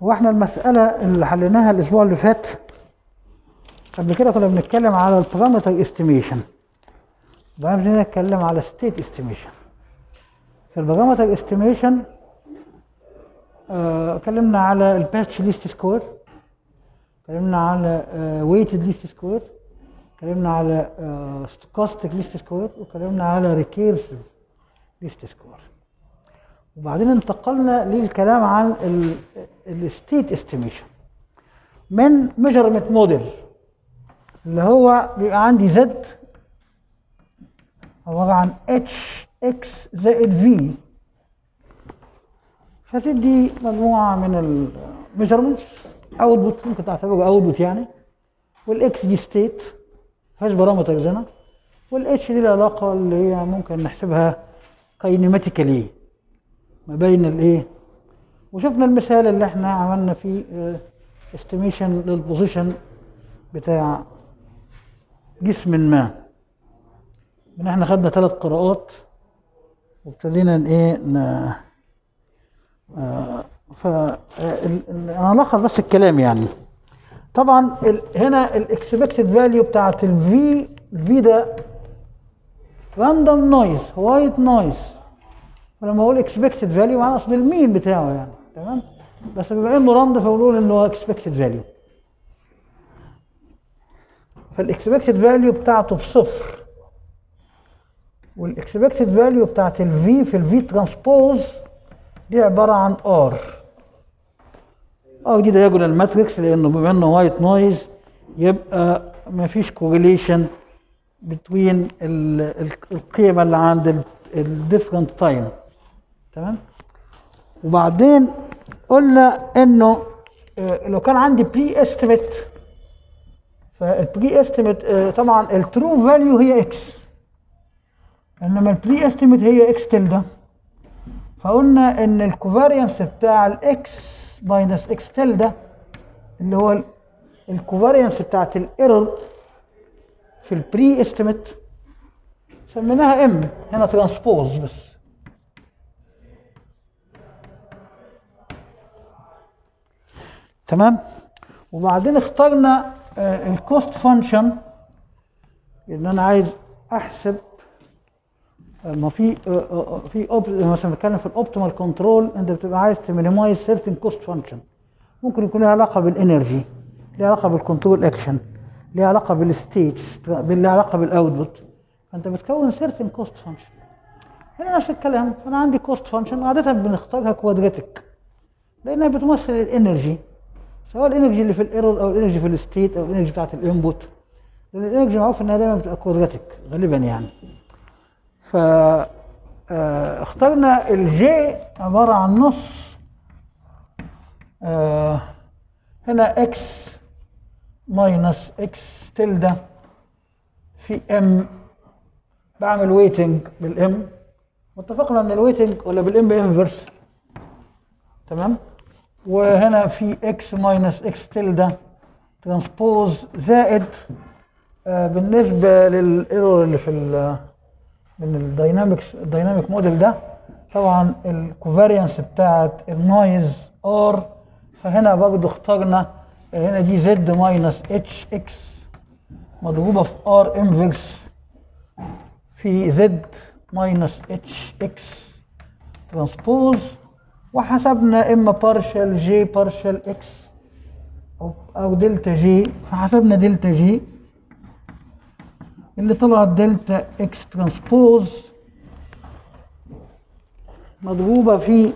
هو احنا المسألة اللي حليناها الأسبوع اللي فات قبل كده كنا بنتكلم على البارامتر استيميشن بعدين نتكلم على ستيت استيميشن في البارامتر استيميشن اتكلمنا على الباتش ليست سكوير اتكلمنا على ويتد ليست سكوير اتكلمنا على ستوكاستيك ليست سكوير واتكلمنا على ريكيرسيف ليست سكوير وبعدين انتقلنا للكلام عن الستيت استيميشن من ميجرمنت موديل اللي هو بيبقى عندي زد عباره عن اتش اكس زائد في فزد دي مجموعه من الميجرمنتس اوتبوت ممكن تعتبره اوتبوت يعني والاكس دي ستيت فيهاش بارامترز هنا والاتش دي العلاقه اللي هي ممكن نحسبها كاينيماتيكالي ما بين الايه وشفنا المثال اللي احنا عملنا فيه استيميشن للبوزيشن بتاع جسم ما ان احنا خدنا ثلاث قراءات وابتدينا ان ايه ن... آه ف انا الخص بس الكلام يعني طبعا ال... هنا الاكسبكتد فاليو بتاعت الفي الفي ده راندوم نويز وايت نويز ولما اقول اكسبكتد فاليو انا اقصد المين بتاعه يعني تمام بس بما انه راند فبنقول انه هو اكسبكتد فاليو فالاكسبكتد فاليو بتاعته بصفر والاكسبكتد فاليو بتاعت الفي في الفي ترانسبوز دي عباره عن ار ار دي دايجونال ماتريكس لانه بما انه وايت نويز يبقى ما فيش كورليشن بين القيمه اللي عند الديفرنت تايم تمام وبعدين قلنا انه لو كان عندي بري استيميت فالبري استيميت طبعا الترو فاليو هي اكس انما البري استيميت هي اكس تلدا فقلنا ان الكوفاريانس بتاع الاكس ماينس اكس تلدا اللي هو الكوفاريانس بتاعت الايرور في البري استيميت سميناها ام هنا ترانسبوز بس تمام وبعدين اخترنا الكوست فانكشن ان انا عايز احسب ما في في مثلا بتكلم في الاوبتيمال كنترول انت بتبقى عايز تمينيمايز سيرتن كوست فانكشن ممكن يكون لها علاقه بالانرجي لها علاقه بالكنترول اكشن لها علاقه بالستيتس لها علاقه بالاوتبوت فانت بتكون سيرتن كوست فانكشن هنا نفس الكلام انا عندي كوست فانكشن عاده بنختارها كوادراتيك لانها بتمثل الانرجي سواء الانرجي اللي في الايرور او الانرجي في الستيت او الانرجي بتاعت الانبوت لان الانرجي معروف انها دايما بتبقى كوادراتيك غالبا يعني ف اخترنا الجي عباره عن نص آه هنا اكس ماينس اكس تلدا في ام بعمل ويتنج بالام واتفقنا ان الويتنج ولا بالام انفرس تمام وهنا في اكس ماينس اكس تلدا ترانسبوز زائد آه بالنسبه للايرور اللي في من الداينامكس الدايناميك موديل ده طبعا الكوفاريانس بتاعت النويز ار فهنا برضه اخترنا هنا دي زد ماينس اتش اكس مضروبه في ار انفرس في زد ماينس اتش اكس ترانسبوز وحسبنا اما بارشال جي بارشال اكس او او دلتا جي فحسبنا دلتا جي اللي طلعت دلتا اكس ترانسبوز مضروبة في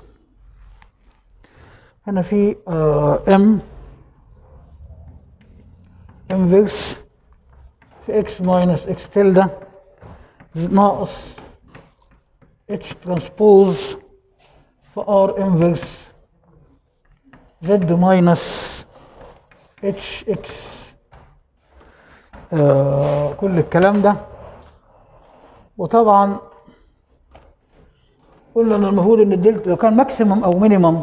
هنا في آه ام انفرس في اكس ماينس اكس تلدا ناقص اتش ترانسبوز في ار انفرس زد ماينس اتش اكس آه كل الكلام ده وطبعا قلنا ان المفروض ان الدلتا لو كان ماكسيمم او مينيمم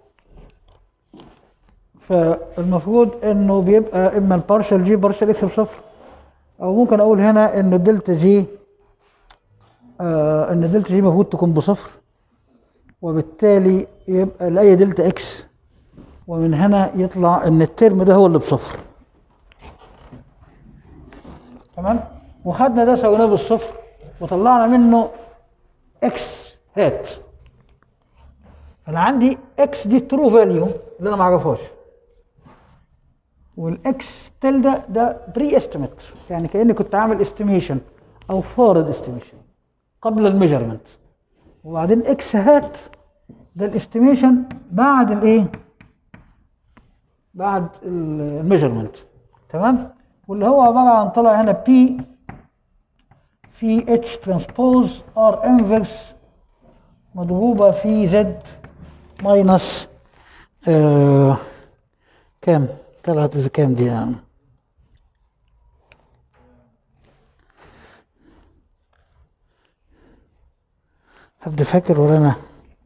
فالمفروض انه بيبقى اما البارشال جي بارشال اكس بصفر او ممكن اقول هنا ان الدلتا جي آه ان الدلتا جي المفروض تكون بصفر وبالتالي يبقى لاي دلتا اكس ومن هنا يطلع ان الترم ده هو اللي بصفر تمام وخدنا ده سويناه بالصفر وطلعنا منه اكس هات فانا عندي اكس دي ترو فاليو اللي انا ما اعرفهاش والاكس تل ده ده بري استيميت يعني كاني كنت عامل استيميشن او فارض استيميشن قبل الميجرمنت وبعدين اكس هات ده الاستيميشن بعد الايه بعد الميجرمنت تمام واللي هو عباره عن طلع هنا بي في اتش ترانسبوز ار انفرس مضروبه في زد ماينس آه كام طلعت اذا كام دي يعني حد فاكر ولا انا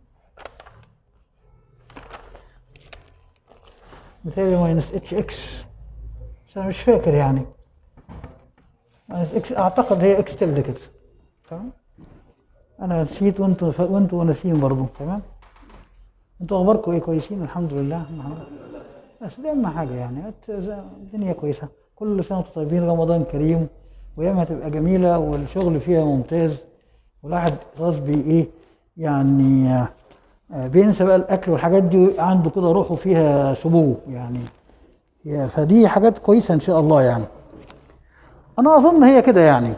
متهيألي ماينس اتش اكس بس انا مش فاكر يعني ماينس اكس اعتقد هي اكس تلد كده تمام انا نسيت وانتوا ف... وانتوا ناسيين برضه تمام انتوا اخباركم ايه كويسين الحمد لله الحمد لله بس دي اهم حاجه يعني هت- الدنيا كويسه كل سنه وانتم طيبين رمضان كريم وايامها تبقى جميله والشغل فيها ممتاز والواحد خلاص بي ايه يعني آه، آه، بينسى بقى الاكل والحاجات دي عنده كده روحه فيها سمو يعني يا- فدي حاجات كويسه ان شاء الله يعني انا اظن هي كده يعني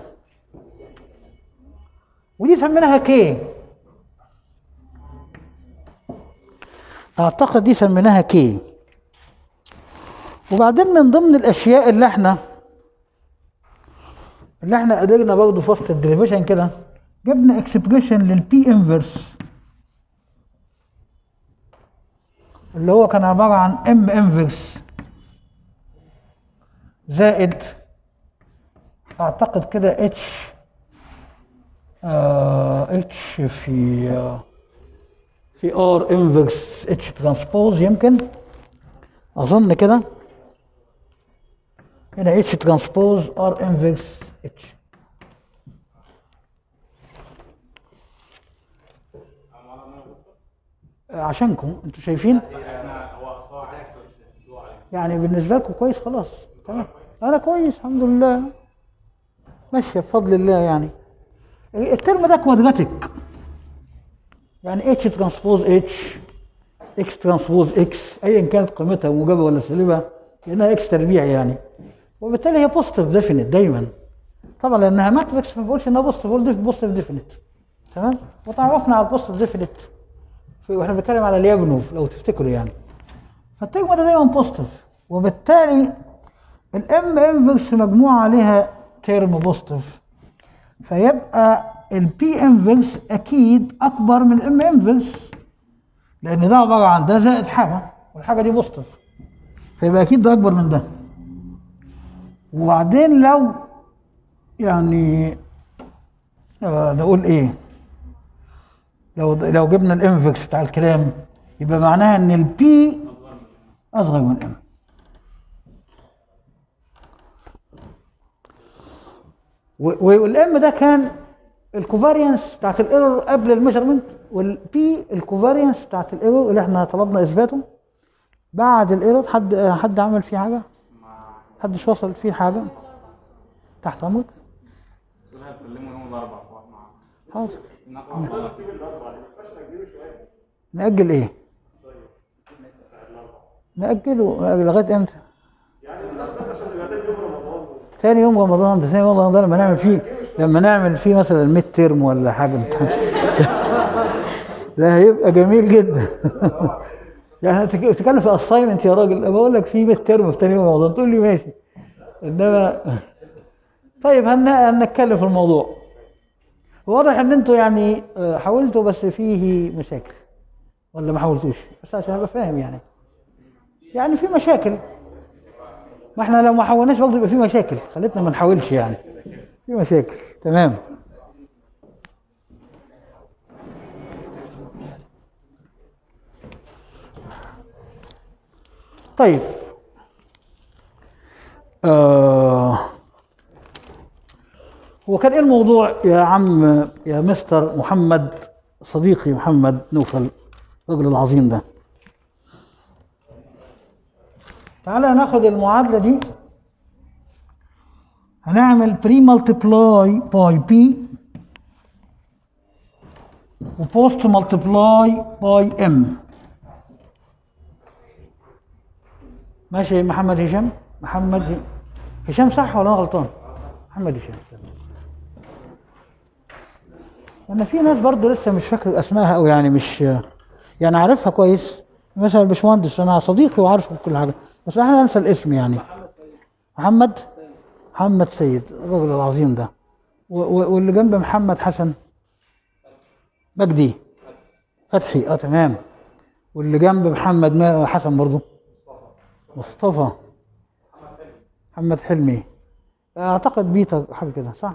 ودي سميناها كي اعتقد دي سميناها كي وبعدين من ضمن الاشياء اللي احنا اللي احنا قدرنا برضه في وسط الدريفيشن كده جبنا اكسبريشن للبي انفرس اللي هو كان عباره عن ام انفرس زائد اعتقد كده اتش اتش في آه في ار انفرس اتش ترانسبوز يمكن اظن كده هنا اتش ترانسبوز ار انفرس اتش عشانكم انتوا شايفين يعني بالنسبه لكم كويس خلاص تمام انا كويس الحمد لله ماشيه بفضل الله يعني الترم ده كوادراتيك يعني اتش ترانسبوز اتش اكس ترانسبوز اكس ايا كانت قيمتها موجبه ولا سالبه لانها اكس تربيع يعني وبالتالي هي بوزيتيف ديفينيت دايما طبعا لانها ماتريكس ما بقولش انها بوزيتيف بقول بوزيتيف ديفينيت تمام وتعرفنا على البوزيتيف ديفينيت واحنا بنتكلم على اليابنوف لو تفتكروا يعني فالتجمع ده دايما بوزيتيف وبالتالي الام انفرس مجموعه عليها تيرم بوزيتيف فيبقى البي انفرس اكيد اكبر من الام انفرس لان ده عباره عن ده زائد حاجه والحاجه دي بوزيتيف فيبقى اكيد ده اكبر من ده وبعدين لو يعني آه نقول ايه لو لو جبنا الانفكس بتاع الكلام يبقى معناها ان البي اصغر من ام والام ده كان الكوفاريانس بتاعت الايرور قبل الميجرمنت والبي الكوفاريانس بتاعت الايرور اللي احنا طلبنا اثباته بعد الايرور حد حد عمل فيه حاجه؟ حدش وصل فيه حاجه؟ تحت امرك؟ دول هتسلموا يوم الاربعاء في واحد مع حاضر الناس عمالة نأجل ايه؟ نأجله لغاية امتى؟ تاني يوم رمضان ده تاني يوم رمضان لما نعمل فيه لما نعمل فيه مثلا ميد ترم ولا حاجة بتاع ده هيبقى جميل جدا يعني هتك- بتتكلم في اساينمنت يا راجل بقول لك في ميد ترم في تاني يوم رمضان تقول لي ماشي انما طيب هن- هنتكلم في الموضوع واضح ان انتوا يعني آه، حاولتوا بس فيه مشاكل ولا ما حاولتوش بس عشان ابقى فاهم يعني يعني في مشاكل ما احنا لو ما حاولناش برضه يبقى في مشاكل خلتنا ما نحاولش يعني في مشاكل تمام طيب آه هو كان ايه الموضوع يا عم يا مستر محمد صديقي محمد نوفل الرجل العظيم ده تعالى ناخد المعادلة دي هنعمل بري ملتبلاي باي بي وبوست ملتبلاي باي ام ماشي يا محمد هشام محمد ه- هشام صح ولا انا غلطان محمد هشام تمام. انا في ناس برضو لسه مش فاكر اسمائها او يعني مش يعني عارفها كويس مثلا الباشمهندس انا صديقي وعارفه كل حاجه بس احنا ننسى الاسم يعني محمد محمد سيد الراجل العظيم ده و- و- واللي جنب محمد حسن مجدي فتحي اه تمام واللي جنب محمد ما حسن برضه مصطفى محمد حلمي اعتقد بيتر حاجه كده صح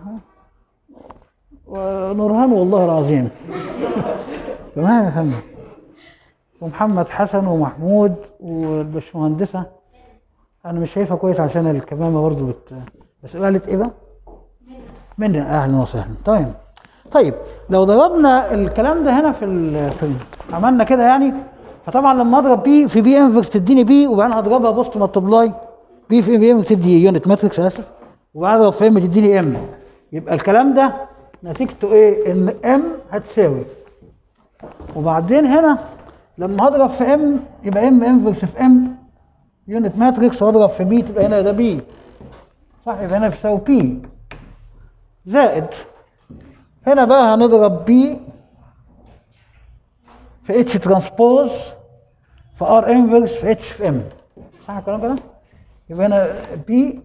ونورهان والله العظيم تمام يا فندم ومحمد حسن ومحمود والبشمهندسه انا مش شايفها كويس عشان الكمامه برضه بت بس قالت ايه بقى؟ من اهلا وسهلا تمام طيب لو ضربنا الكلام ده هنا في ال في ال عملنا كده يعني فطبعا لما اضرب بي في بي انفكس تديني بي وبعدين هضربها بوست ملتبلاي بي في بي انفكس تدي يونت ماتريكس اسف وبعدين اضرب في ام تديني ام يبقى الكلام ده نتيجته ايه؟ ان ام هتساوي وبعدين هنا لما هضرب في ام يبقى ام انفكس في ام يونت ماتريكس واضرب في بي تبقى هنا ده بي صح يبقى هنا بيساوي بي زائد هنا بقى هنضرب بي في اتش ترانسبوز في ار انفرس في اتش في ام صح الكلام كده؟ يبقى هنا بي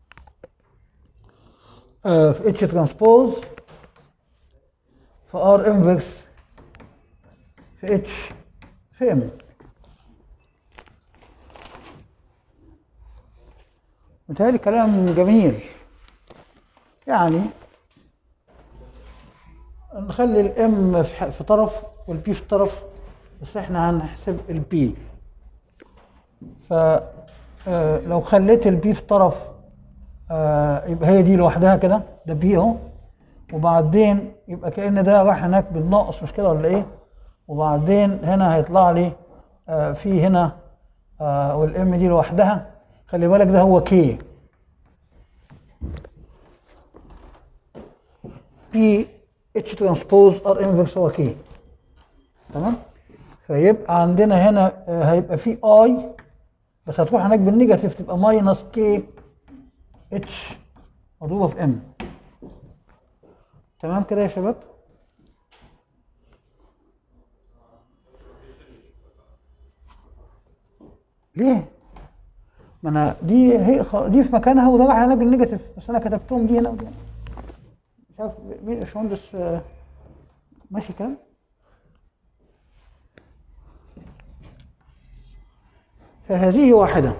آه في اتش ترانسبوز في ار انفرس في اتش في ام متهيألي كلام جميل يعني نخلي الام في ح- في طرف والبي في طرف بس احنا هنحسب البي ف آه، لو خليت البي في طرف آه، يبقى هي دي لوحدها كده ده بي اهو وبعدين يبقى كأن ده راح هناك بالناقص مش كده ولا ايه وبعدين هنا هيطلع لي آه، في هنا آه، والام دي لوحدها خلي بالك ده هو كي بي اتش ترانسبوز ار انفرس هو كي تمام فيبقى عندنا هنا آه، هيبقى في اي بس هتروح هناك بالنيجاتيف تبقى ماينس كي اتش مضروبه في ام تمام كده يا شباب ليه ما انا دي هي خ- دي في مكانها وده راح هناك بالنيجاتيف بس انا كتبتهم دي هنا ودي هنا مش عارف مين يا باشمهندس آه، ماشي كلام فهذه واحدة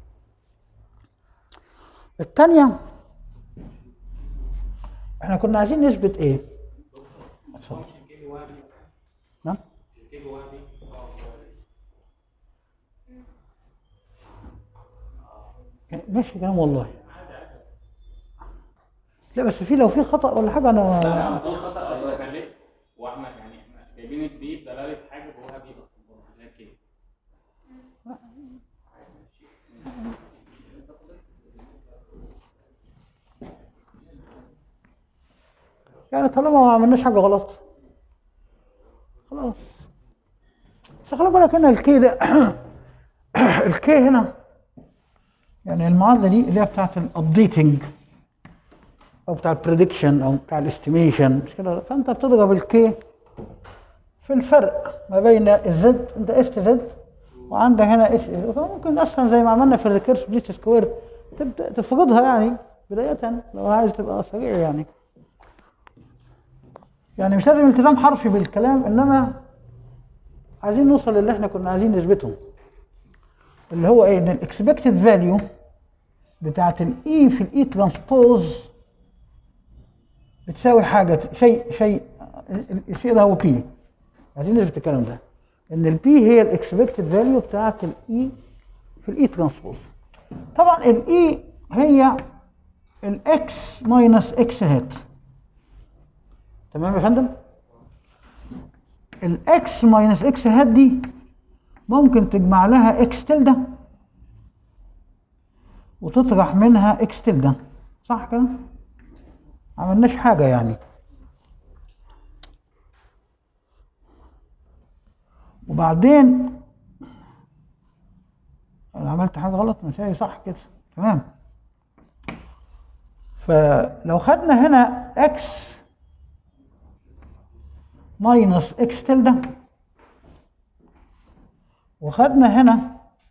الثانية احنا كنا عايزين نثبت ايه؟ اتفضل. نعم ماشي كلام والله لا بس في لو في خطأ ولا حاجة لا انا اصل خطا اصل احنا ليه؟ واحنا يعني احنا جايبين البي بدلاله حاجه جواها بي اصلا برضه اللي هي كده يعني طالما ما عملناش حاجة غلط خلاص بس خلي بالك هنا الكي ده الكي هنا يعني المعادلة دي اللي هي بتاعت الابديتنج او بتاع البريدكشن او بتاع الاستيميشن مش كده فانت بتضرب الكي في الفرق ما بين الزد انت اس زد وعندك هنا ايش فممكن اصلا زي ما عملنا في الريكيرس ليست سكوير تبدا تفرضها يعني بدايه لو عايز تبقى سريع يعني يعني مش لازم التزام حرفي بالكلام انما عايزين نوصل للي احنا كنا عايزين نثبته اللي هو ايه ان الاكسبكتد فاليو بتاعت الاي في الاي ترانسبوز بتساوي حاجه شيء شيء الشيء ده هو بي عايزين نثبت الكلام ده ان البي هي الاكسبكتد فاليو بتاعت الاي في الاي ترانسبوز طبعا الاي هي الاكس ماينس اكس هات تمام يا فندم الاكس ماينس اكس هات دي ممكن تجمع لها اكس تلده وتطرح منها اكس تلدا صح كده؟ عملناش حاجة يعني وبعدين انا عملت حاجة غلط مش صح كده تمام فلو خدنا هنا اكس ماينس اكس تلدا وخدنا هنا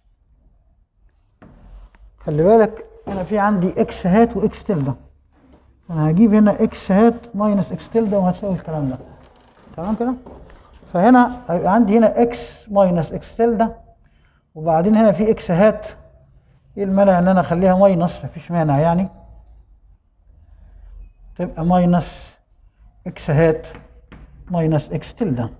خلي بالك انا في عندي اكس هات واكس تلدا انا هجيب هنا اكس هات ماينس اكس تلدا وهتساوي الكلام ده تمام كده فهنا هيبقى عندي هنا اكس ماينس اكس تلدا وبعدين هنا في اكس هات ايه المانع ان انا اخليها ماينس مفيش مانع يعني تبقى ماينس اكس هات ماينس اكس تلدا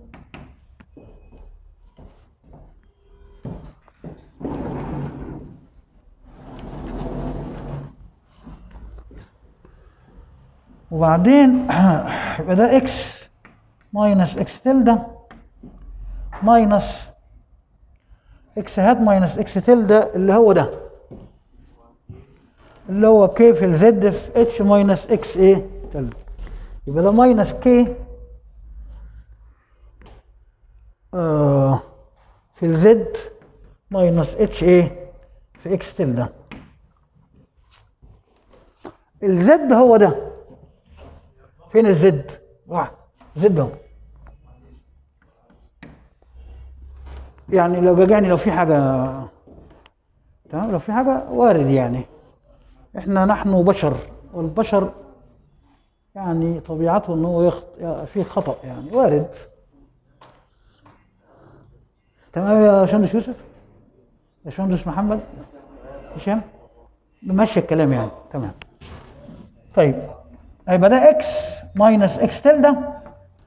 وبعدين يبقى ده اكس ماينس اكس تلدا ماينس اكس هات ماينس اكس تلدا اللي هو ده اللي هو كي في الزد في اتش ماينس اكس ايه تلدا يبقى ده ماينس كي آه في الزد ماينس اتش ايه في اكس تلدا الزد هو ده فين الزد واحد زد اهو يعني لو راجعني لو في حاجه تمام لو في حاجه وارد يعني احنا نحن بشر والبشر يعني طبيعته ان هو يخط... في خطا يعني وارد تمام يا باشمهندس يوسف يا باشمهندس محمد هشام بمشي الكلام يعني تمام طيب هيبقى ده اكس ماينس اكس تلدا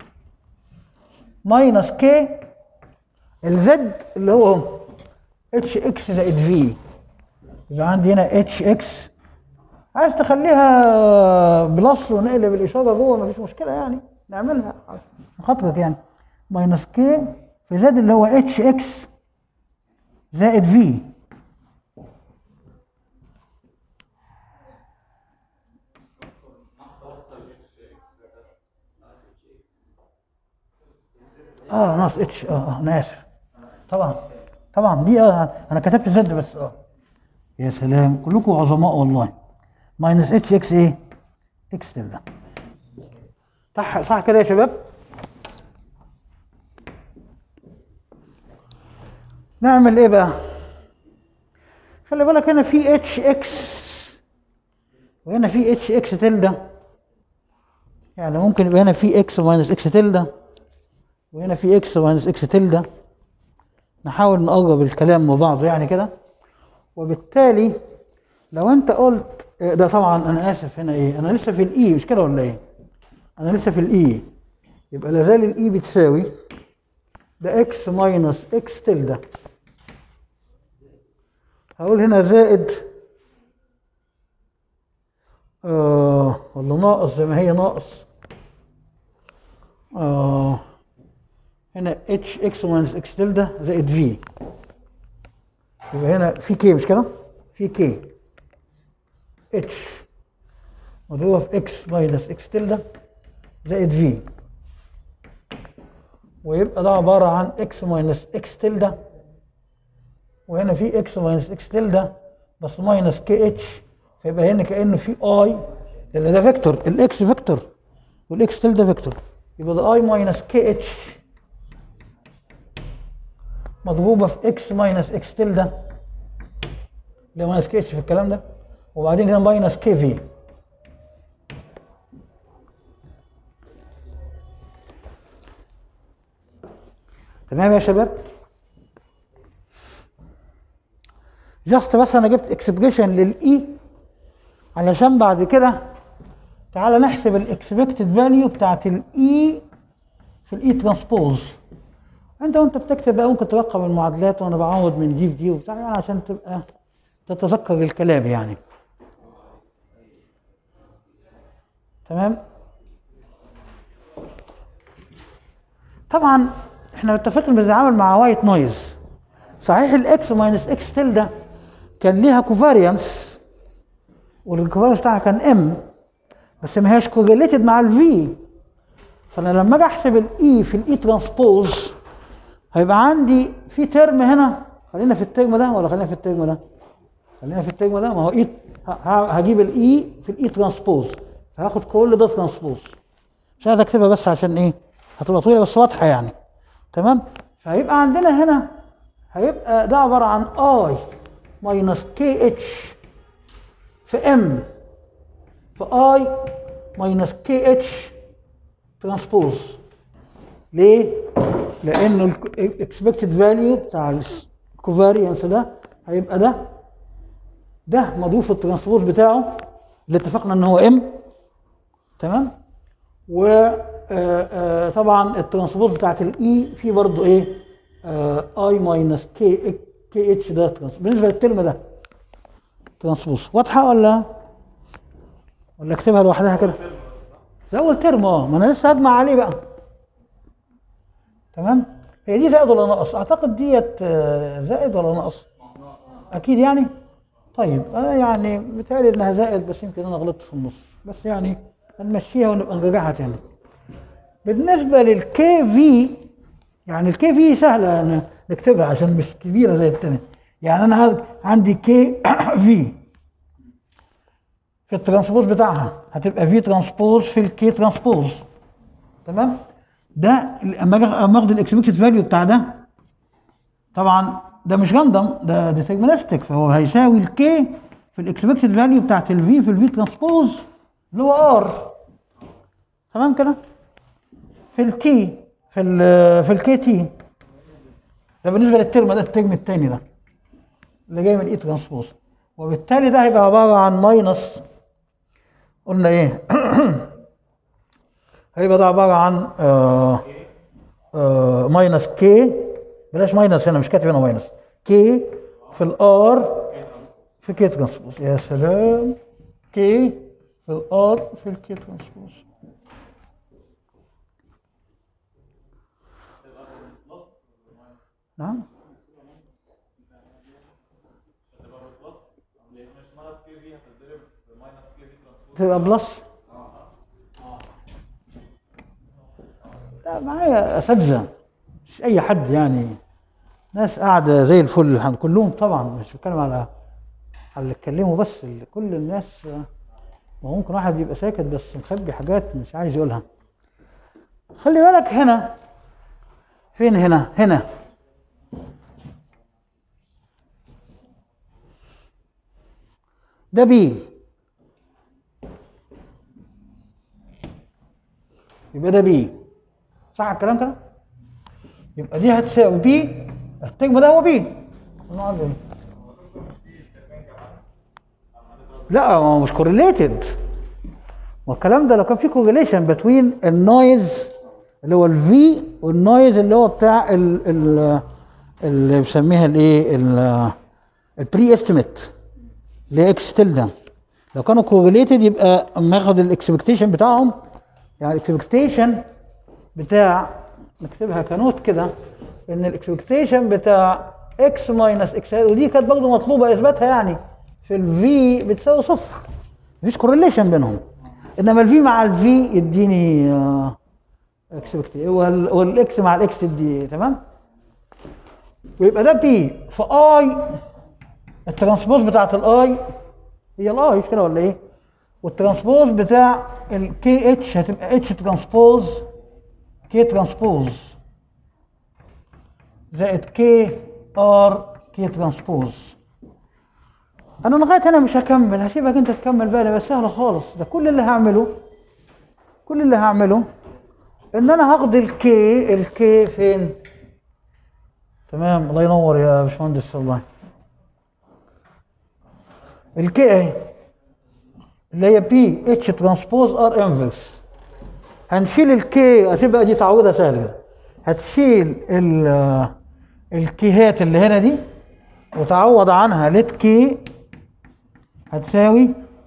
ماينس كي الزد اللي هو اتش اكس زائد في يبقى عندي هنا اتش اكس عايز تخليها بلس ونقلب الاشاره جوه مفيش مشكله يعني نعملها عشان خاطرك يعني ماينس كي في زد اللي هو اتش اكس زائد في اه ناقص اتش اه اه انا اسف طبعا طبعا دي اه انا كتبت زد بس اه يا سلام كلكم عظماء والله ماينس اتش اكس ايه اكس تلدا صح صح كده يا شباب نعمل ايه بقى خلي بالك هنا في اتش اكس وهنا في اتش اكس تلدا يعني ممكن يبقى هنا في اكس ماينس اكس تلدا وهنا في اكس ماينس اكس تلدا نحاول نقرب الكلام من بعضه يعني كده وبالتالي لو انت قلت ده طبعا انا اسف هنا ايه انا لسه في الاي مش كده ولا ايه انا لسه في الاي يبقى لازال الاي بتساوي ده اكس ماينس اكس تلدا هقول هنا زائد آه ولا ناقص زي ما هي ناقص آه هنا اتش اكس ماينس اكس تلدا زائد في يبقى هنا في كي مش كده؟ في كي اتش مضروبه في اكس ماينس اكس تلدا زائد في ويبقى ده عباره عن اكس ماينس اكس تلدا وهنا في اكس ماينس اكس تلدا بس ماينس كي اتش فيبقى هنا كانه في اي لان ده فيكتور الاكس فيكتور والاكس تلدا فيكتور يبقى ده اي ماينس كي اتش مضروبه في اكس ماينس اكس تلدا اللي ماينس كي اتش في الكلام ده وبعدين هنا ماينس كي في تمام يا شباب جاست بس انا جبت اكسبريشن للاي علشان بعد كده تعالى نحسب الاكسبكتد فاليو بتاعت الاي في الاي ترانسبوز انت وانت بتكتب بقى ممكن ترقم المعادلات وانا بعوض من دي في دي وبتاع يعني عشان تبقى تتذكر الكلام يعني تمام طبعا احنا متفقين بنتعامل مع وايت نويز صحيح الاكس ماينس اكس تلدا كان ليها كوفاريانس والايكوفالنس بتاعها كان ام بس ما هياش كوريليتد مع الفي فانا لما اجي احسب الاي في الاي ترانسبوز هيبقى عندي في ترم هنا خلينا في الترم ده ولا خلينا في الترم ده خلينا في الترم ده ما هو اي هجيب الاي في الاي ترانسبوز فهاخد كل ده ترانسبوز مش عايز اكتبها بس عشان ايه هتبقى طويله بس واضحه يعني تمام فهيبقى عندنا هنا هيبقى ده عباره عن اي ماينس كي اتش في ام في اي ماينس كي اتش ترانسبوز ليه؟ لانه الاكسبكتد فاليو بتاع الكوفاريانس ده هيبقى ده ده مضروب الترانسبوز بتاعه اللي اتفقنا ان هو ام تمام وطبعا الترانسبوز بتاعت الاي في برضه ايه اي ماينس كي كي اتش ده ترانسبوز بالنسبه للترم ده ترانسبوز واضحه ولا ولا اكتبها لوحدها كده ده اول ترم اه ما انا لسه هجمع عليه بقى تمام هي دي زائد ولا ناقص اعتقد ديت آه، زائد ولا ناقص اكيد يعني طيب انا يعني بيتهيألي انها زائد بس يمكن انا غلطت في النص بس يعني هنمشيها ونبقى نراجعها تاني بالنسبه للكي في يعني الكي في سهله أنا نكتبها عشان مش كبيره زي التانية يعني انا عاد- عندي كي في في الترانسبوز بتاعها هتبقى في ترانسبوز في الكي ترانسبوز تمام ده اما أجي- اما اخد الاكسبكتد فاليو بتاع ده طبعا ده مش راندوم ده ديترمينستيك فهو هيساوي الكي في الاكسبكتد فاليو بتاعت الفي في الفي ترانسبوز اللي هو ار تمام كده في التي في ال في الكي تي ده بالنسبه للترم ده الترم الثاني ده اللي جاي من اي ترانسبوز وبالتالي ده هيبقى عباره عن ماينس قلنا ايه هيبقى ده عباره عن آه آه ماينس كي بلاش ماينس هنا مش كاتب هنا ماينس كي في الار في كي ترانسبوز يا سلام كي في الار في الكي ترانسبوز نعم تبقى بلس لا معايا اساتذه مش اي حد يعني ناس قاعده زي الفل الحمد كلهم طبعا مش بتكلم على على اللي اتكلموا بس اللي كل الناس آه، ما هو ممكن واحد يبقى ساكت بس مخبي حاجات مش عايز يقولها خلي بالك هنا فين هنا هنا ده بي يبقى ده بي صح الكلام كده يبقى دي هتساوي بي الترم ده هو بي نقعد إيه؟ لا هو مش كورليتد والكلام ده لو كان في كورليشن بتوين النويز اللي هو الفي والنويز اللي هو بتاع ال ال اللي بنسميها الايه البري استيميت اللي هي اكس تلدا لو كانوا كورليتد يبقى اما ياخد الاكسبكتيشن بتاعهم يعني الاكسبكتيشن بتاع نكتبها كنوت كده ان الاكسبكتيشن بتاع اكس ماينس اكس ودي كانت برضه مطلوبه اثباتها يعني في الفي بتساوي صفر مفيش كورليشن بينهم انما الفي مع الفي يديني اكسبكتيشن والاكس مع الاكس تدي تمام ويبقى ده بي في اي الترانسبوز بتاعت الاي هي الاي مش كده ولا ايه؟ والترانسبوز بتاع الكي اتش هتبقى اتش ترانسبوز كي ترانسبوز زائد كي ار كي ترانسبوز انا لغايه هنا مش هكمل هسيبك انت تكمل بقى لأن سهله خالص ده كل اللي هعمله كل اللي هعمله ان انا هاخد الكي الكي فين تمام الله ينور يا باشمهندس والله الكي اهي اللي هي بي اتش ترانسبوز ار انفرس هنشيل الكي هتبقى دي تعويضها سهل كده هتشيل ال الكيهات اللي هنا دي وتعوض عنها ليت كي هتساوي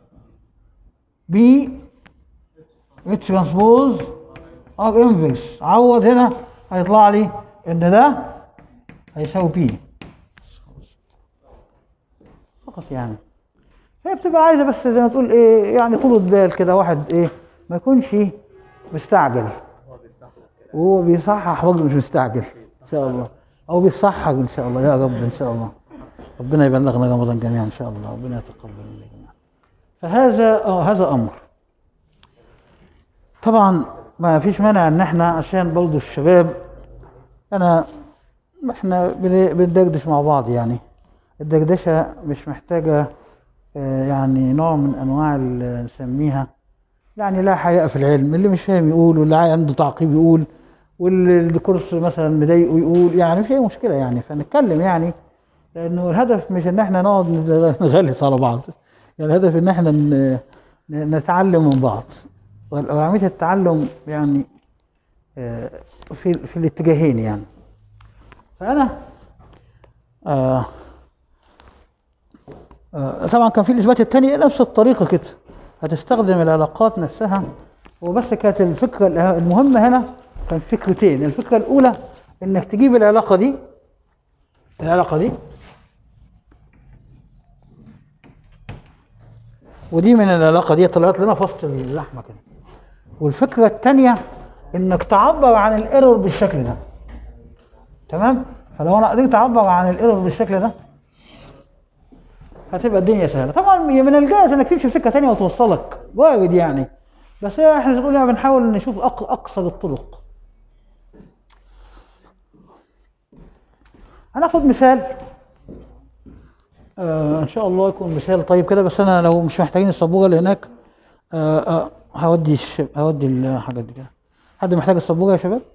بي اتش ترانسبوز ار انفرس عوض هنا هيطلع لي ان ده هيساوي بي فقط يعني هي بتبقى عايزه بس زي ما تقول ايه يعني طولة بال كده واحد ايه ما يكونش مستعجل وهو بيصحح برضه مش مستعجل ان شاء الله او بيصحح ان شاء الله يا رب ان شاء الله ربنا يبلغنا رمضان جميعا ان شاء الله ربنا يتقبل منا جميعا فهذا اه هذا امر طبعا ما فيش مانع ان احنا عشان برضه الشباب انا احنا بن- بندردش مع بعض يعني الدردشه مش محتاجه آه، يعني نوع من انواع ال- نسميها يعني لا حياء في العلم اللي مش فاهم يقول واللي عنده تعقيب يقول واللي الكورس مثلا مضايقه يقول يعني مفيش اي مشكله يعني فنتكلم يعني لانه الهدف مش ان احنا نقعد نت- نغلس على بعض يعني الهدف ان احنا ن- ن- نتعلم من بعض وعمليه التعلم يعني آه، في في الاتجاهين يعني فانا آه آه، طبعا كان في الاثبات الثاني نفس الطريقه كده هتستخدم العلاقات نفسها وبس كانت الفكره الأه- المهمه هنا كان فكرتين الفكره الاولى انك تجيب العلاقه دي العلاقه دي ودي من العلاقه دي طلعت لنا في وسط اللحمه كده والفكره الثانيه انك تعبر عن الايرور بالشكل ده تمام فلو انا قدرت اعبر عن الايرور بالشكل ده هتبقى الدنيا سهله طبعا هي من الجائز انك تمشي في سكه تانية وتوصلك وارد يعني بس هي احنا بنقول يعني بنحاول نشوف أق- اقصر الطرق هناخد مثال آه ان شاء الله يكون مثال طيب كده بس انا لو مش محتاجين السبوره اللي هناك آه آه هودي الش... هودي الحاجات دي كده حد محتاج السبوره يا شباب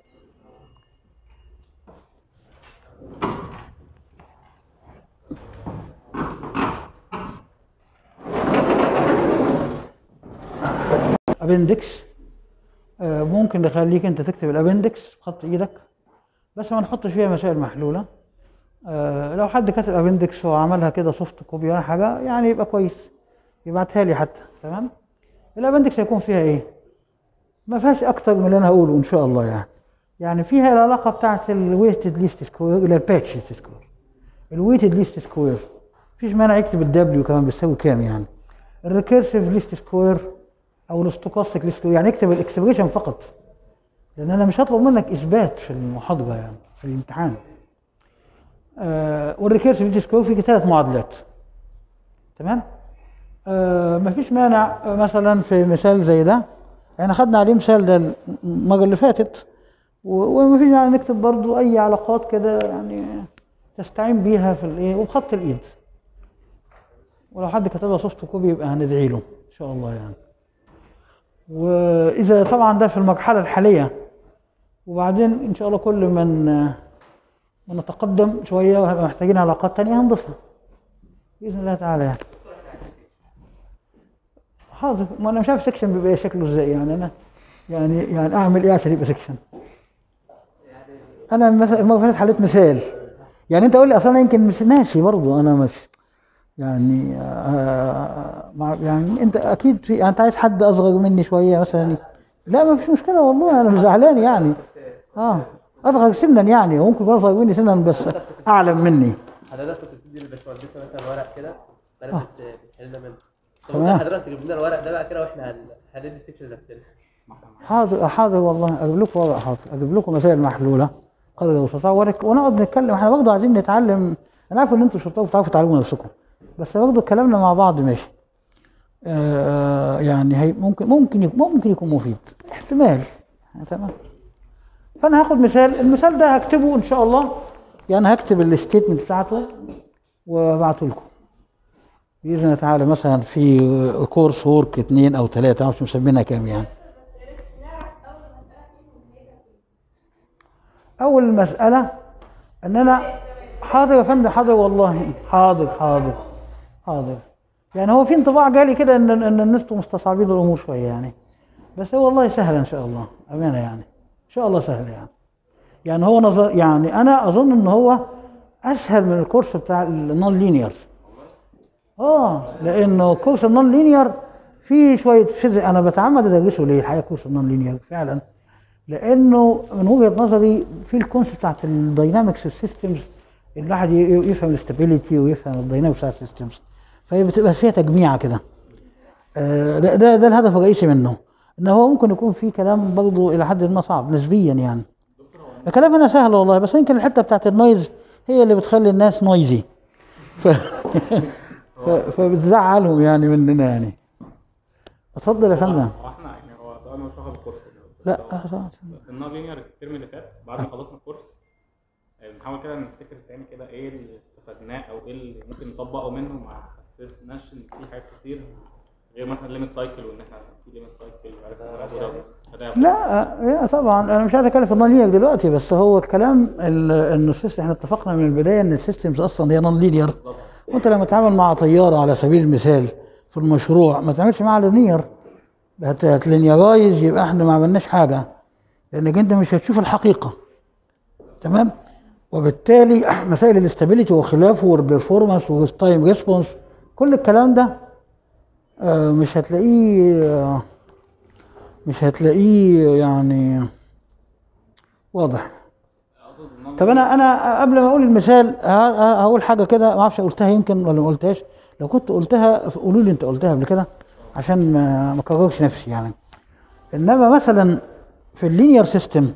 ابندكس آه، ممكن نخليك انت تكتب الابندكس بخط ايدك بس ما نحطش فيها مسائل محلوله آه، لو حد كتب ابندكس وعملها كده سوفت كوبي ولا حاجه يعني يبقى كويس يبعتها لي حتى تمام الابندكس هيكون فيها ايه ما فيهاش اكتر من اللي انا هقوله ان شاء الله يعني يعني فيها العلاقه بتاعت الويتد ليست سكوير الى الباتش ليست سكوير الويتد ليست سكوير مفيش مانع يكتب الدبليو كمان بيساوي كام يعني الريكيرسيف ليست سكوير او الاستوكاستيك ليست سكوير يعني اكتب الاكسبريشن فقط لان انا مش هطلب منك اثبات في المحاضره يعني في الامتحان آه والريكيرسيف ليست سكوير فيه ثلاث معادلات تمام آه مفيش مانع آه، مثلا في مثال زي ده احنا خدنا عليه مثال ده المره اللي فاتت و- ومفيش يعني نكتب برضو اي علاقات كده يعني تستعين بيها في الايه وبخط الايد ولو حد كتبها سوفت كوبي يبقى هندعي له ان شاء الله يعني واذا طبعا ده في المرحله الحاليه وبعدين ان شاء الله كل من من نتقدم شويه وهنبقى محتاجين علاقات تانية هنضيفها باذن الله تعالى يعني حاضر ما انا مش عارف سكشن بيبقى شكله ازاي يعني انا يعني يعني اعمل ايه عشان يبقى سكشن انا مثلا المره اللي فاتت حليت مثال يعني انت قول لي اصلا أنا يمكن مش ناسي برضه انا مش يعني آه مع- يعني انت اكيد في يعني انت عايز حد اصغر مني شويه مثلا لا ما فيش مشكله والله انا مش زعلان يعني اه اصغر سنا يعني وممكن يكون اصغر مني سنا بس اعلم مني حضرتك كنت بتدي للباشمهندسه مثلا ورق كده فانا آه. كنت بتحل منه طب تمام. ممكن حضرتك تجيب لنا الورق ده بقى كده واحنا هن- هندي السكشن لنفسنا حاضر حاضر والله اجيب لكم ورق حاضر اجيب لكم مسائل محلوله قدر المستطاع ورق- ونقعد نتكلم احنا برضه عايزين نتعلم انا عارف ان انتوا شطار بتعرفوا تعلموا نفسكم بس برضه كلامنا مع بعض ماشي آه يعني هي ممكن ممكن يكون ممكن يكون مفيد احتمال يعني تمام فانا هاخد مثال المثال ده هكتبه ان شاء الله يعني هكتب الستيتمنت بتاعته وابعته لكم باذن الله تعالى مثلا في كورس وورك اثنين او ثلاثه معرفش مسمينها كام يعني اول مساله ان انا حاضر يا فندم حاضر والله حاضر حاضر حاضر يعني هو في انطباع جالي كده ان ان الناس مستصعبين الامور شويه يعني بس هو والله سهل ان شاء الله امانه يعني ان شاء الله سهل يعني يعني هو نظر يعني انا اظن ان هو اسهل من الكورس بتاع النون لينير اه لانه كورس النون لينير فيه شويه فيزياء انا بتعمد ادرسه ليه الحقيقه كورس النون لينير فعلا لانه من وجهه نظري في الكونسيبت بتاعت الداينامكس والسيستمز الواحد ي- يفهم الاستابيليتي ويفهم الداينامكس بتاع السيستمز فهي بتبقى فيها تجميعه كده آه، ده, ده ده الهدف الرئيسي منه ان هو ممكن يكون في كلام برضه الى حد ما صعب نسبيا يعني الكلام هنا سهل والله بس يمكن الحته بتاعت النويز هي اللي بتخلي الناس نويزي ف... ف... فبتزعلهم يعني مننا يعني اتفضل يا فندم هو احنا يعني هو سؤال مش واخد الكورس بس لا هو في النون لينير الترم اللي فات بعد ما خلصنا الكورس آه، بنحاول كده نفتكر تاني كده ايه اللي استفدناه او ايه اللي ممكن نطبقه منه ما حسيناش ان في حاجات كتير غير مثلا ليميت سايكل وان احنا في ليميت سايكل وعرفنا نلعبه ده فده لا لا طبعا انا مش عايز اتكلم في النون لينير دلوقتي بس هو الكلام ال- انه السيستم احنا اتفقنا من البدايه ان السيستمز اصلا هي نون لينير وانت لما تتعامل مع طياره على سبيل المثال في المشروع ما تعملش معاها لينير هت- هتلينيرايز يبقى احنا ما عملناش حاجه لانك انت مش هتشوف الحقيقه تمام وبالتالي مسائل الاستابيليتي وخلافه والبرفورمانس والتايم ريسبونس كل الكلام ده آه، مش هتلاقيه آه، مش هتلاقيه يعني واضح اقصد النون طب انا انا قبل ما اقول المثال ه- ه- هقول حاجه كده ما اعرفش قلتها يمكن ولا ما قلتهاش لو كنت قلتها قولوا لي انت قلتها قبل كده عشان ما ما اكررش نفسي يعني انما مثلا في اللينير سيستم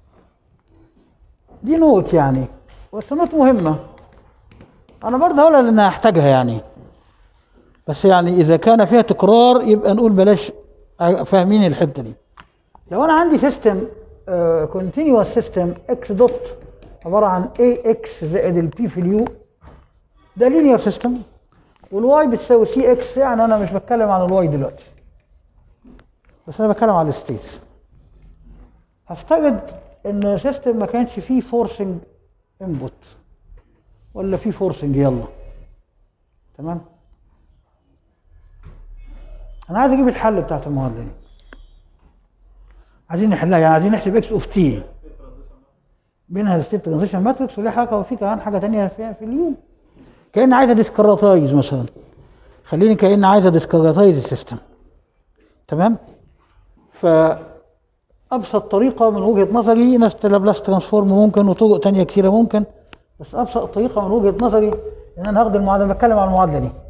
دي نوت يعني بس نوت مهمه انا برضه هقولها لان هحتاجها يعني بس يعني اذا كان فيها تكرار يبقى نقول بلاش ع- فاهمين الحته دي لو انا عندي سيستم كونتينوس سيستم اكس دوت عباره عن اي اكس زائد البي في اليو ده لينير سيستم والواي بتساوي سي اكس يعني انا مش بتكلم عن الواي دلوقتي بس انا بتكلم على الستيتس هفترض ان سيستم ما كانش فيه فورسنج انبوت ولا فيه فورسنج يلا تمام انا عايز اجيب الحل بتاعت المعادله دي عايزين نحلها يعني عايزين نحسب اكس اوف تي بينها ستيت ترانزيشن ماتريكس وليها حاجه وفي كمان حاجه ثانيه فيها في اليوم كان عايزه ديسكريتايز مثلا خليني كان عايزه ديسكريتايز السيستم تمام فابسط طريقه من وجهه نظري ناس لابلاس ترانسفورم ممكن وطرق تانية كثيره ممكن بس ابسط طريقه من وجهه نظري ان انا هاخد المعادله بتكلم عن المعادله دي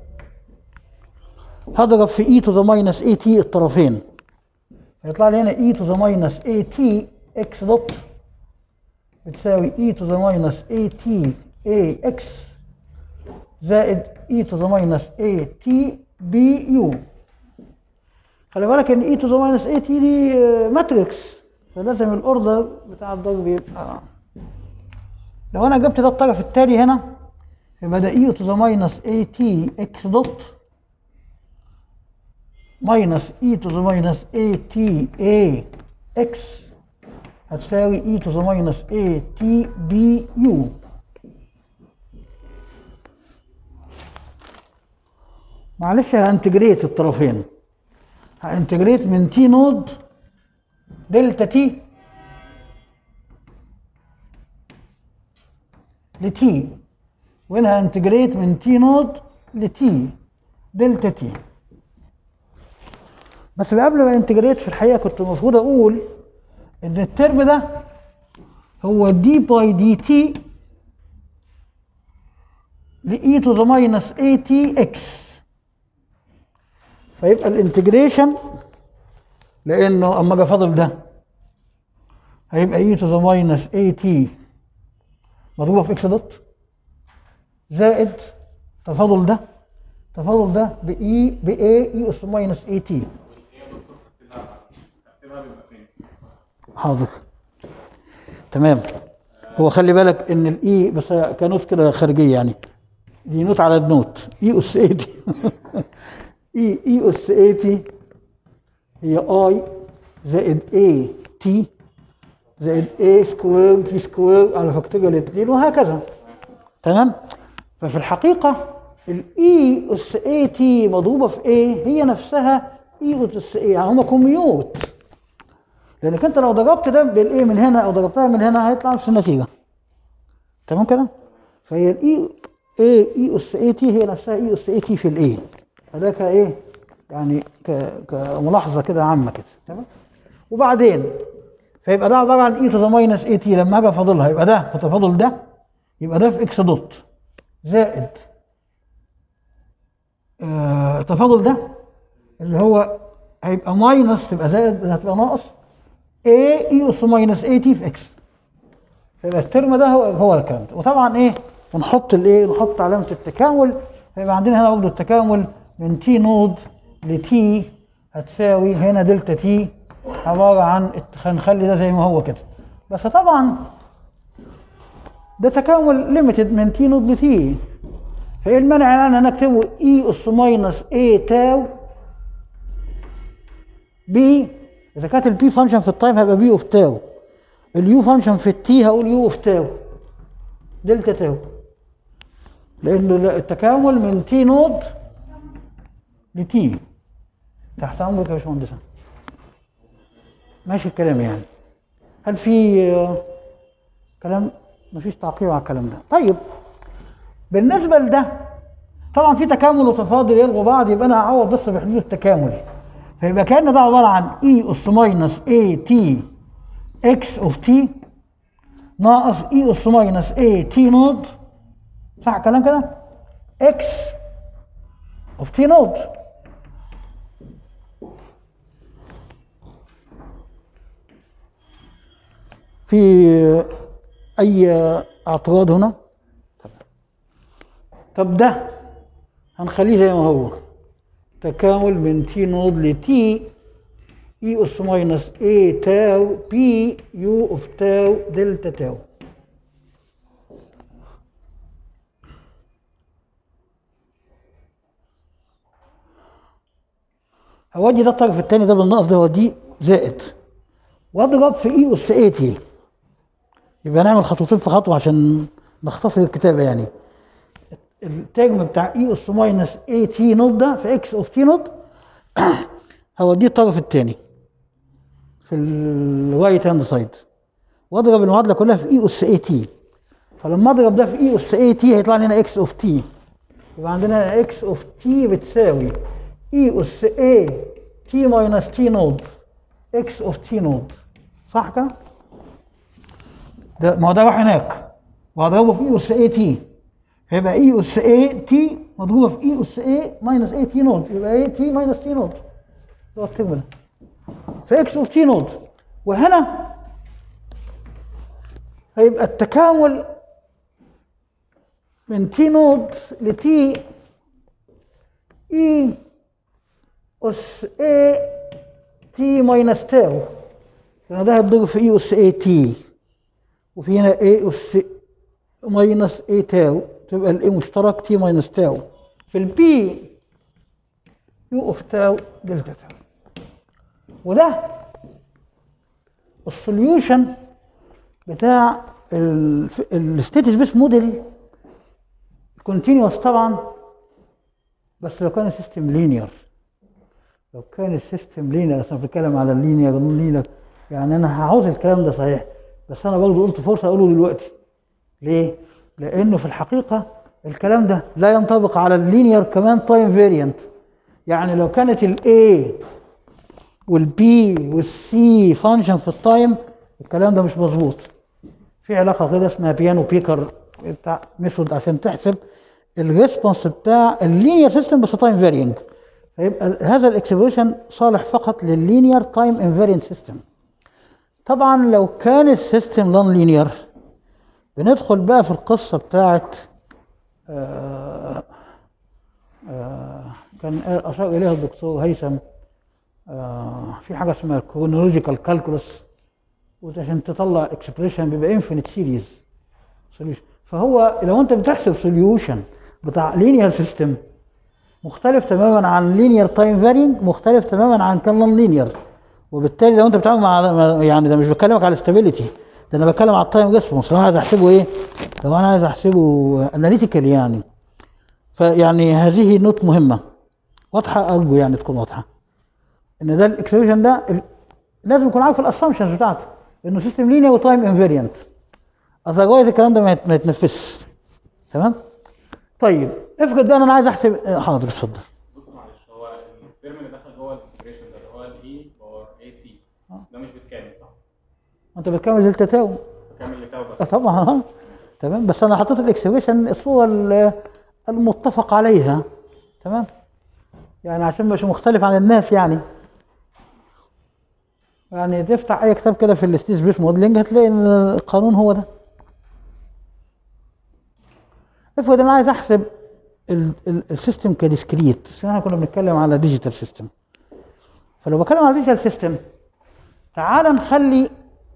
هضرب في اي تو ذا ماينس اي تي الطرفين هيطلع لي هنا اي تو ذا ماينس اي تي اكس دوت بتساوي اي تو ذا ماينس اي تي اي اكس زائد اي تو ذا ماينس اي تي بي يو خلي بالك ان اي تو ذا ماينس اي تي دي ماتريكس فلازم الاوردر بتاع الضرب يبقى لو انا جبت ده الطرف التالي هنا يبقى ده اي تو ذا ماينس اي تي اكس دوت ماينس اي تو ذا ماينس اي تي اي اكس هتساوي اي تو ذا ماينس اي تي بي يو معلش هانتجريت الطرفين هانتجريت من تي نود دلتا تي لتي وهنا هانتجريت من تي نود لتي دلتا تي بس قبل ما انتجريت في الحقيقه كنت المفروض اقول ان الترم ده هو دي باي دي تي لاي تو ذا ماينس اي تي اكس فيبقى الانتجريشن لانه اما اجي فاضل ده هيبقى اي تو ذا ماينس اي تي مضروبه في اكس دوت زائد تفاضل ده تفاضل ده باي باي اي اس ماينس اي تي ترتيبها بيبقى فين؟ حاضر تمام هو خلي بالك ان الاي بس كنوت كده خارجيه يعني دي نوت على النوت اي اس اي تي اي اي اس اي تي هي اي زائد اي تي زائد اي سكوير تي سكوير على فاكتوريال 2 وهكذا تمام ففي الحقيقه الاي اس اي تي مضروبه في ايه هي نفسها اي اس اي يعني هما كوميوت لانك انت لو ضربت ده بالايه من هنا او ضربتها من هنا هيطلع نفس النتيجه تمام كده فهي الاي اي اي اس اي تي هي نفسها اي اس اي تي في الايه فده كايه يعني ك- كملاحظه كده عامه كده تمام وبعدين فيبقى ده عباره عن اي تو ذا ماينس اي تي لما اجي افاضلها يبقى ده في تفاضل ده يبقى ده في اكس دوت زائد آه، التفاضل ده اللي هو هيبقى ماينس تبقى زائد هتبقى ناقص A اي اس ماينس اي تي في اكس فيبقى الترم ده هو هو الكلام ده وطبعا ايه ونحط الايه نحط علامه التكامل فيبقى عندنا هنا برضه التكامل من تي نود لتي هتساوي هنا دلتا تي عباره عن الت- هنخلي ده زي ما هو كده بس طبعا ده تكامل ليميتد من تي نود لتي فايه المانع ان انا اكتبه اي اس ماينس اي تاو بي اذا كانت البي فانكشن في التايم هيبقى بي اوف تاو اليو فانكشن في التي هقول يو اوف تاو دلتا تاو لانه لا- التكامل من تي نود لتي تحت امرك يا باشمهندس ماشي الكلام يعني هل في آه، كلام مفيش تعقيب على الكلام ده طيب بالنسبه لده طبعا في تكامل وتفاضل يلغوا بعض يبقى انا هعوض بس بحدود التكامل فيبقى كان ده عباره عن اي اس ماينس اي تي اكس اوف تي ناقص اي اس ماينس اي تي نود صح الكلام كده اكس اوف تي نود في اي اعتراض هنا طب ده هنخليه زي ما هو تكامل من تي نود لتي اي اس ماينس اي تاو بي يو اوف تاو دلتا تاو هودي ده الطرف الثاني ده بالنقص ده ودي زائد واضرب في اي اس اي تي يبقى نعمل خطوتين في خطوه عشان نختصر الكتابه يعني الترم بتاع اي اس ماينس اي تي نوت ده في اكس اوف تي نوت هوديه الطرف الثاني في الرايت هاند سايد واضرب المعادله كلها في اي اس اي تي فلما اضرب ده في اي اس اي تي هيطلع لنا اكس اوف تي يبقى عندنا اكس اوف تي بتساوي اي اس اي تي ماينس تي نوت اكس اوف تي نوت صح كده؟ ده ما هو ده راح هناك وهضربه في اي اس اي تي هيبقى اي اس اي تي مضروبه في اي اس اي ماينس اي تي نوت يبقى اي تي ماينس تي نوت هو الترم ده في اكس اوف تي نوت وهنا هيبقى التكامل من تي نوت لتي اي اس اي تي ماينس تاو يعني ده هيتضرب في اي اس اي تي وفي هنا اي اس ماينس اي تاو تبقى الاي مشترك تي ماينس تاو في البي يو اوف تاو دلتا تاو وده السوليوشن بتاع الستيت سبيس موديل كونتينوس طبعا بس لو كان السيستم لينير لو كان السيستم لينير انا بتكلم على اللينير لينير يعني انا هعوز الكلام ده صحيح بس انا برضه قلت فرصه اقوله دلوقتي ليه؟ لانه في الحقيقه الكلام ده لا ينطبق على اللينير كمان تايم فاريانت يعني لو كانت الاي والبي والسي فانكشن في التايم الكلام ده مش مظبوط في علاقه كده اسمها بيانو بيكر بتاع ميثود عشان تحسب الريسبونس بتاع اللينير سيستم بس تايم فارينج فيبقى هذا الاكسبريشن صالح فقط لللينير تايم انفارينت سيستم طبعا لو كان السيستم نون لينير بندخل بقى في القصه بتاعت آه آه كان اشار اليها الدكتور هيثم آه في حاجه اسمها كرونولوجيكال كالكولس وعشان تطلع اكسبريشن بيبقى انفينيت سيريز سوليوشن فهو لو انت بتحسب سوليوشن بتاع لينير سيستم مختلف تماما عن لينير تايم فارينج مختلف تماما عن كان نون لينير وبالتالي لو انت بتتعامل مع يعني ده مش بكلمك على الاستابيليتي ده انا بتكلم على التايم ريسبونس لو انا عايز احسبه ايه؟ لو انا عايز احسبه اناليتيكال يعني فيعني هذه نوت مهمه واضحه ارجو يعني تكون واضحه ان ده الاكسبريشن ده ال- لازم يكون عارف الاسامبشنز بتاعته انه سيستم لينير وتايم انفاريانت اذروايز الكلام ده ما يت- ما يتنفذش تمام طيب افرض بقى انا عايز احسب آه، حاضر اتفضل دكتور معلش هو الترم اللي دخل جوه الانتجريشن ده اللي هو الاي باور اي تي ده مش بتكامل صح؟ انت بتكمل دلتا تاو بكامل لتاو آه، بس طبعا اه تمام بس انا حطيت الاكسبريشن الصوره ال- المتفق عليها تمام يعني عشان مش مختلف عن الناس يعني يعني تفتح اي كتاب كده في الستيج بيس موديلنج هتلاقي ان القانون هو ده افرض انا عايز احسب ال- ال- السيستم كديسكريت بس احنا كنا بنتكلم على ديجيتال سيستم فلو بتكلم على ديجيتال سيستم تعال نخلي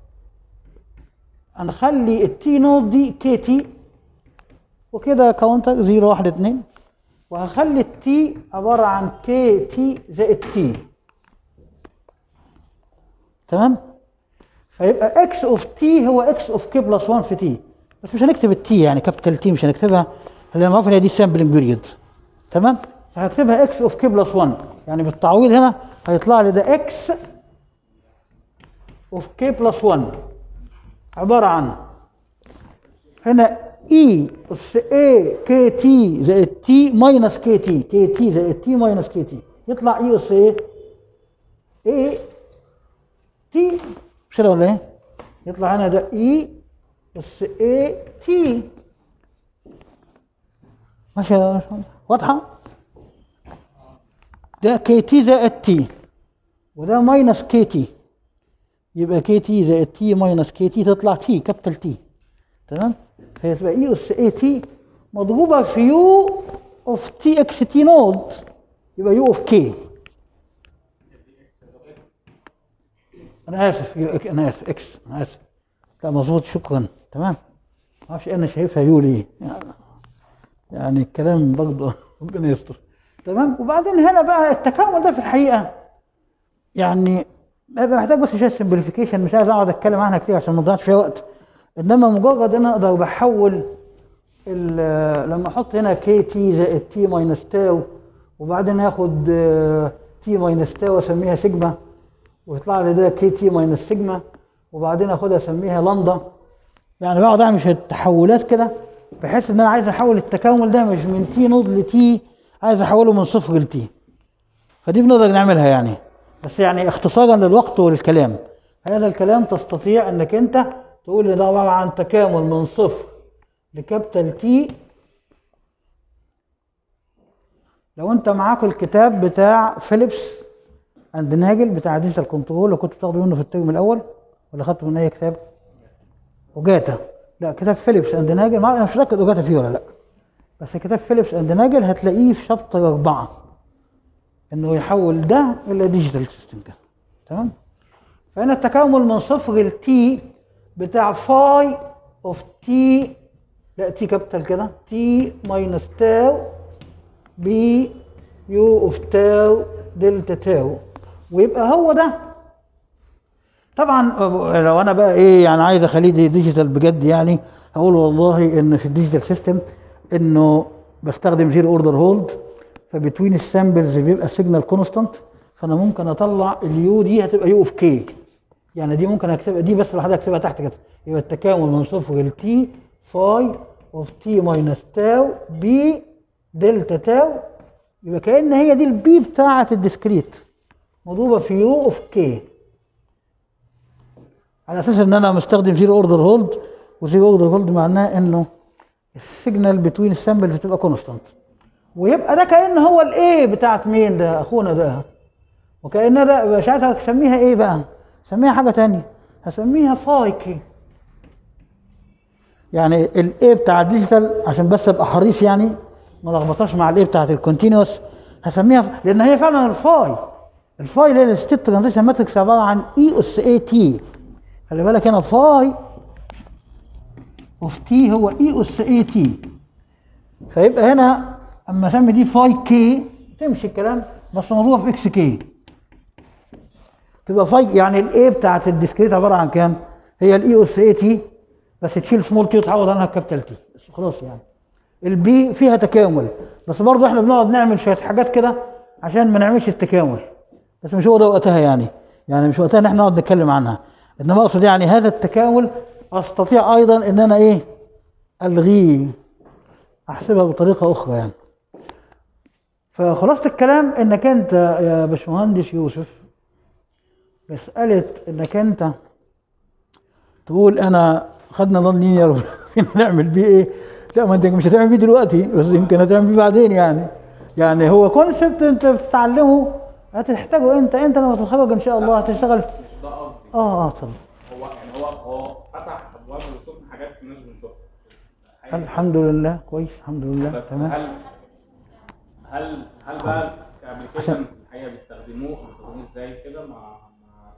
هنخلي التي نود دي كي تي وكده كاونتر 0 1 2 وهخلي التي عباره عن كي تي زائد تي تمام فيبقى اكس اوف تي هو اكس اوف كي بلس 1 في تي بس مش هنكتب التي يعني كابيتال تي مش هنكتبها لان معروف ان هي دي سامبلنج بيريود تمام فهكتبها اكس اوف كي بلس 1 يعني بالتعويض هنا هيطلع لي ده اكس اوف كي بلس 1 عباره عن هنا اي اس اي كي تي زائد تي ماينس كي تي كي تي زائد تي ماينس كي تي يطلع اي اس ايه اي تي مش كده ولا ايه؟ يطلع هنا ده اي اس اي تي ماشي يا باشمهندس؟ واضحه؟ ده كي تي زائد تي وده ماينس كي تي يبقى كي تي زائد تي ماينس كي تي تطلع تي كابيتال تي تمام فهي تبقى اي اس اي تي مضروبه في يو اوف تي اكس تي نود يبقى يو اوف كي انا اسف يو إك- انا اسف اكس انا اسف لا مظبوط شكرا تمام ما اعرفش انا شايفها يو ليه يعني, يعني الكلام برضه ربنا يستر تمام وبعدين هنا بقى التكامل ده في الحقيقه يعني ببقى محتاج بس شويه سمبليفيكيشن مش عايز اقعد اتكلم عنها كتير عشان ما نضيعش فيها وقت انما مجرد انا اقدر بحول ال- لما احط هنا كي تي زائد تي ماينس تاو وبعدين اخد تي ماينس تاو اسميها سيجما ويطلع لي ده كي تي ماينس سيجما وبعدين اخدها اسميها لندا يعني بقعد اعمل شويه تحولات كده بحيث ان انا عايز احول التكامل ده مش من تي نود لتي عايز احوله من صفر لتي فدي بنقدر نعملها يعني بس يعني اختصارا للوقت وللكلام هذا الكلام تستطيع انك انت تقول لي ده عباره عن تكامل من صفر لكابيتال تي لو انت معاك الكتاب بتاع فيليبس اند ناجل بتاع ديجيتال كنترول لو كنت بتاخده منه في الترم الاول ولا خدته من اي كتاب؟ وجاتا لا كتاب فيليبس اند ناجل ما انا مش متاكد وجاتا فيه ولا لا بس كتاب فيليبس اند ناجل هتلاقيه في شابتر أربعة انه يحول ده الى ديجيتال سيستم كده تمام فهنا التكامل من صفر لتي بتاع فاي اوف تي لا تي كابيتال كده تي ماينس تاو بي يو اوف تاو دلتا تاو ويبقى هو ده طبعا لو انا بقى ايه يعني عايز اخليه دي ديجيتال بجد يعني هقول والله ان في الديجيتال سيستم انه بستخدم زيرو اوردر هولد فبتوين السامبلز بيبقى السيجنال كونستانت فانا ممكن اطلع اليو دي هتبقى يو اوف كي يعني دي ممكن اكتبها دي بس لوحدها اكتبها تحت كده يبقى التكامل من صفر لتي فاي اوف تي ماينس تاو بي دلتا تاو يبقى كأن هي دي البي بتاعة الديسكريت مضروبة في يو اوف كي على اساس ان انا مستخدم زيرو اوردر هولد وزيرو اوردر هولد معناه انه السيجنال بتوين السامبلز بتبقى كونستانت ويبقى ده كأن هو الايه بتاعت مين ده اخونا ده وكأن ده يبقى ساعتها هسميها ايه بقى؟ هسميها حاجة تانية هسميها فاي كي يعني الايه بتاع الديجيتال عشان بس ابقى حريص يعني ما لخبطهاش مع الايه بتاعت الكونتينوس هسميها ف... لان هي فعلا الفاي الفاي اللي هي الستيت ترانزيشن ماتريكس عباره عن اي اس اي تي خلي بالك هنا فاي اوف تي هو اي اس اي تي فيبقى هنا اما اسمي دي فاي كي تمشي الكلام بس مضروبه في اكس كي تبقى فاي يعني الاي بتاعت الديسكريت عباره عن كام؟ هي الاي اس اي تي بس تشيل سمول تي وتعوض عنها بكابيتال تي خلاص يعني البي فيها تكامل بس برضه احنا بنقعد نعمل شويه حاجات كده عشان ما نعملش التكامل بس مش هو ده وقتها يعني يعني مش وقتها ان احنا نقعد نتكلم عنها انما اقصد يعني هذا التكامل استطيع ايضا ان انا ايه الغيه احسبها بطريقه اخرى يعني فخلاصه الكلام انك انت يا باشمهندس يوسف مساله انك انت تقول انا خدنا نون لينير فينا نعمل بيه ايه لا ما انت مش هتعمل بيه دلوقتي بس يمكن هتعمل بيه بعدين يعني يعني هو كونسبت انت بتتعلمه هتحتاجه انت انت لما تتخرج ان شاء الله هتشتغل مش ده قصدي اه اه اتفضل هو يعني هو هو فتح ابواب وشفنا حاجات مش بنشوفها الحقيقة الحمد لله كويس الحمد لله بس تمام هل هل هل بقى كابلكيشن الحقيقه بيستخدموه بيستخدموه ازاي كده مع مع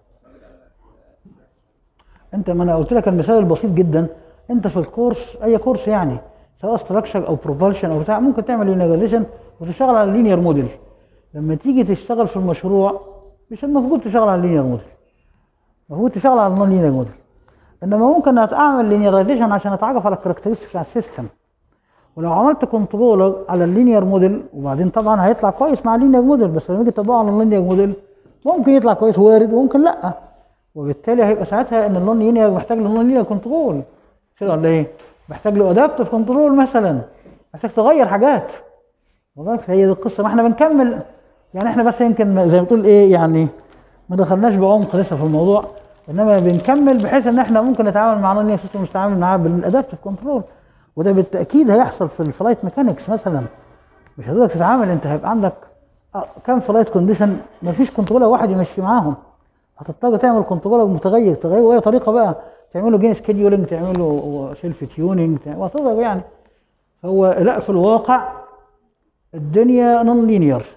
انت ما انا قلت لك المثال البسيط جدا انت في الكورس اي كورس يعني سواء ستراكشر او بروبالشن او بتاع ممكن تعمل لينيرايزيشن وتشتغل على اللينير موديل لما تيجي تشتغل في المشروع مش المفروض تشتغل على اللينير موديل المفروض تشتغل على النون لينير موديل انما ممكن اعمل لينيرايزيشن عشان اتعرف على الكاركترستكس بتاع السيستم ولو عملت كنترولر على اللينير موديل وبعدين طبعا هيطلع كويس مع اللينير موديل بس لما يجي تطبقه على اللينير موديل ممكن يطلع كويس وارد وممكن لا وبالتالي هيبقى ساعتها ان اللون لينير محتاج له لون لينير كنترول كده ولا ايه؟ محتاج له ادابتيف كنترول مثلا محتاج تغير حاجات والله هي دي القصه ما احنا بنكمل يعني احنا بس يمكن زي ما تقول ايه يعني ما دخلناش بعمق لسه في الموضوع انما بنكمل بحيث ان احنا ممكن نتعامل مع نون سيستم نتعامل معاه بالادابتيف كنترول وده بالتاكيد هيحصل في الفلايت ميكانكس مثلا مش هتقدر تتعامل انت هيبقى عندك آه، كام فلايت كونديشن مفيش كنترولر واحد يمشي معاهم هتضطر تعمل كنترولر متغير تغير واي طريقه بقى تعمله جين سكيدولينج تعمله سيلف تيونينج وتقدر يعني هو لا في الواقع الدنيا نون لينير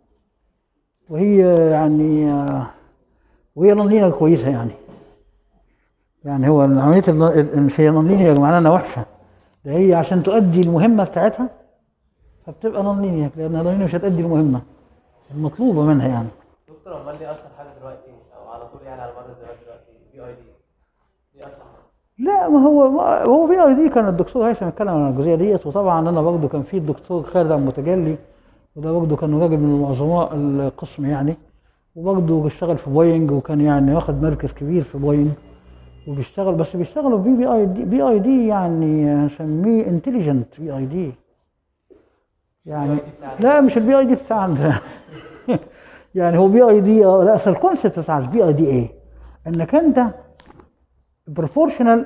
وهي يعني آه، وهي نون لينير كويسه يعني يعني هو عمليه ال- ال- مش هي نون لينير معناها انها وحشه ده هي عشان تؤدي المهمه بتاعتها فبتبقى نون لينير لان نون لينير مش هتؤدي المهمه المطلوبه منها يعني دكتور امال ليه اشهر حاجه دلوقتي او على طول يعني على مر الزمان دلوقتي بي اي دي ليه اشهر حاجه؟ لا ما هو ما هو في اي دي كان الدكتور هيثم اتكلم عن الجزئيه ديت وطبعا انا برضه كان في الدكتور خالد عبد المتجلي وده برضه كان راجل من عظماء القسم يعني وبرضه بيشتغل في بوينج وكان يعني واخد مركز كبير في بوينج وبيشتغل بس بيشتغلوا في بي اي دي بي اي دي يعني هنسميه انتليجنت بي اي دي يعني لا مش البي اي دي بتاعنا يعني هو بي اي دي اه لا اصل الكونسيبت بتاع البي اي دي ايه؟ انك انت بروبورشنال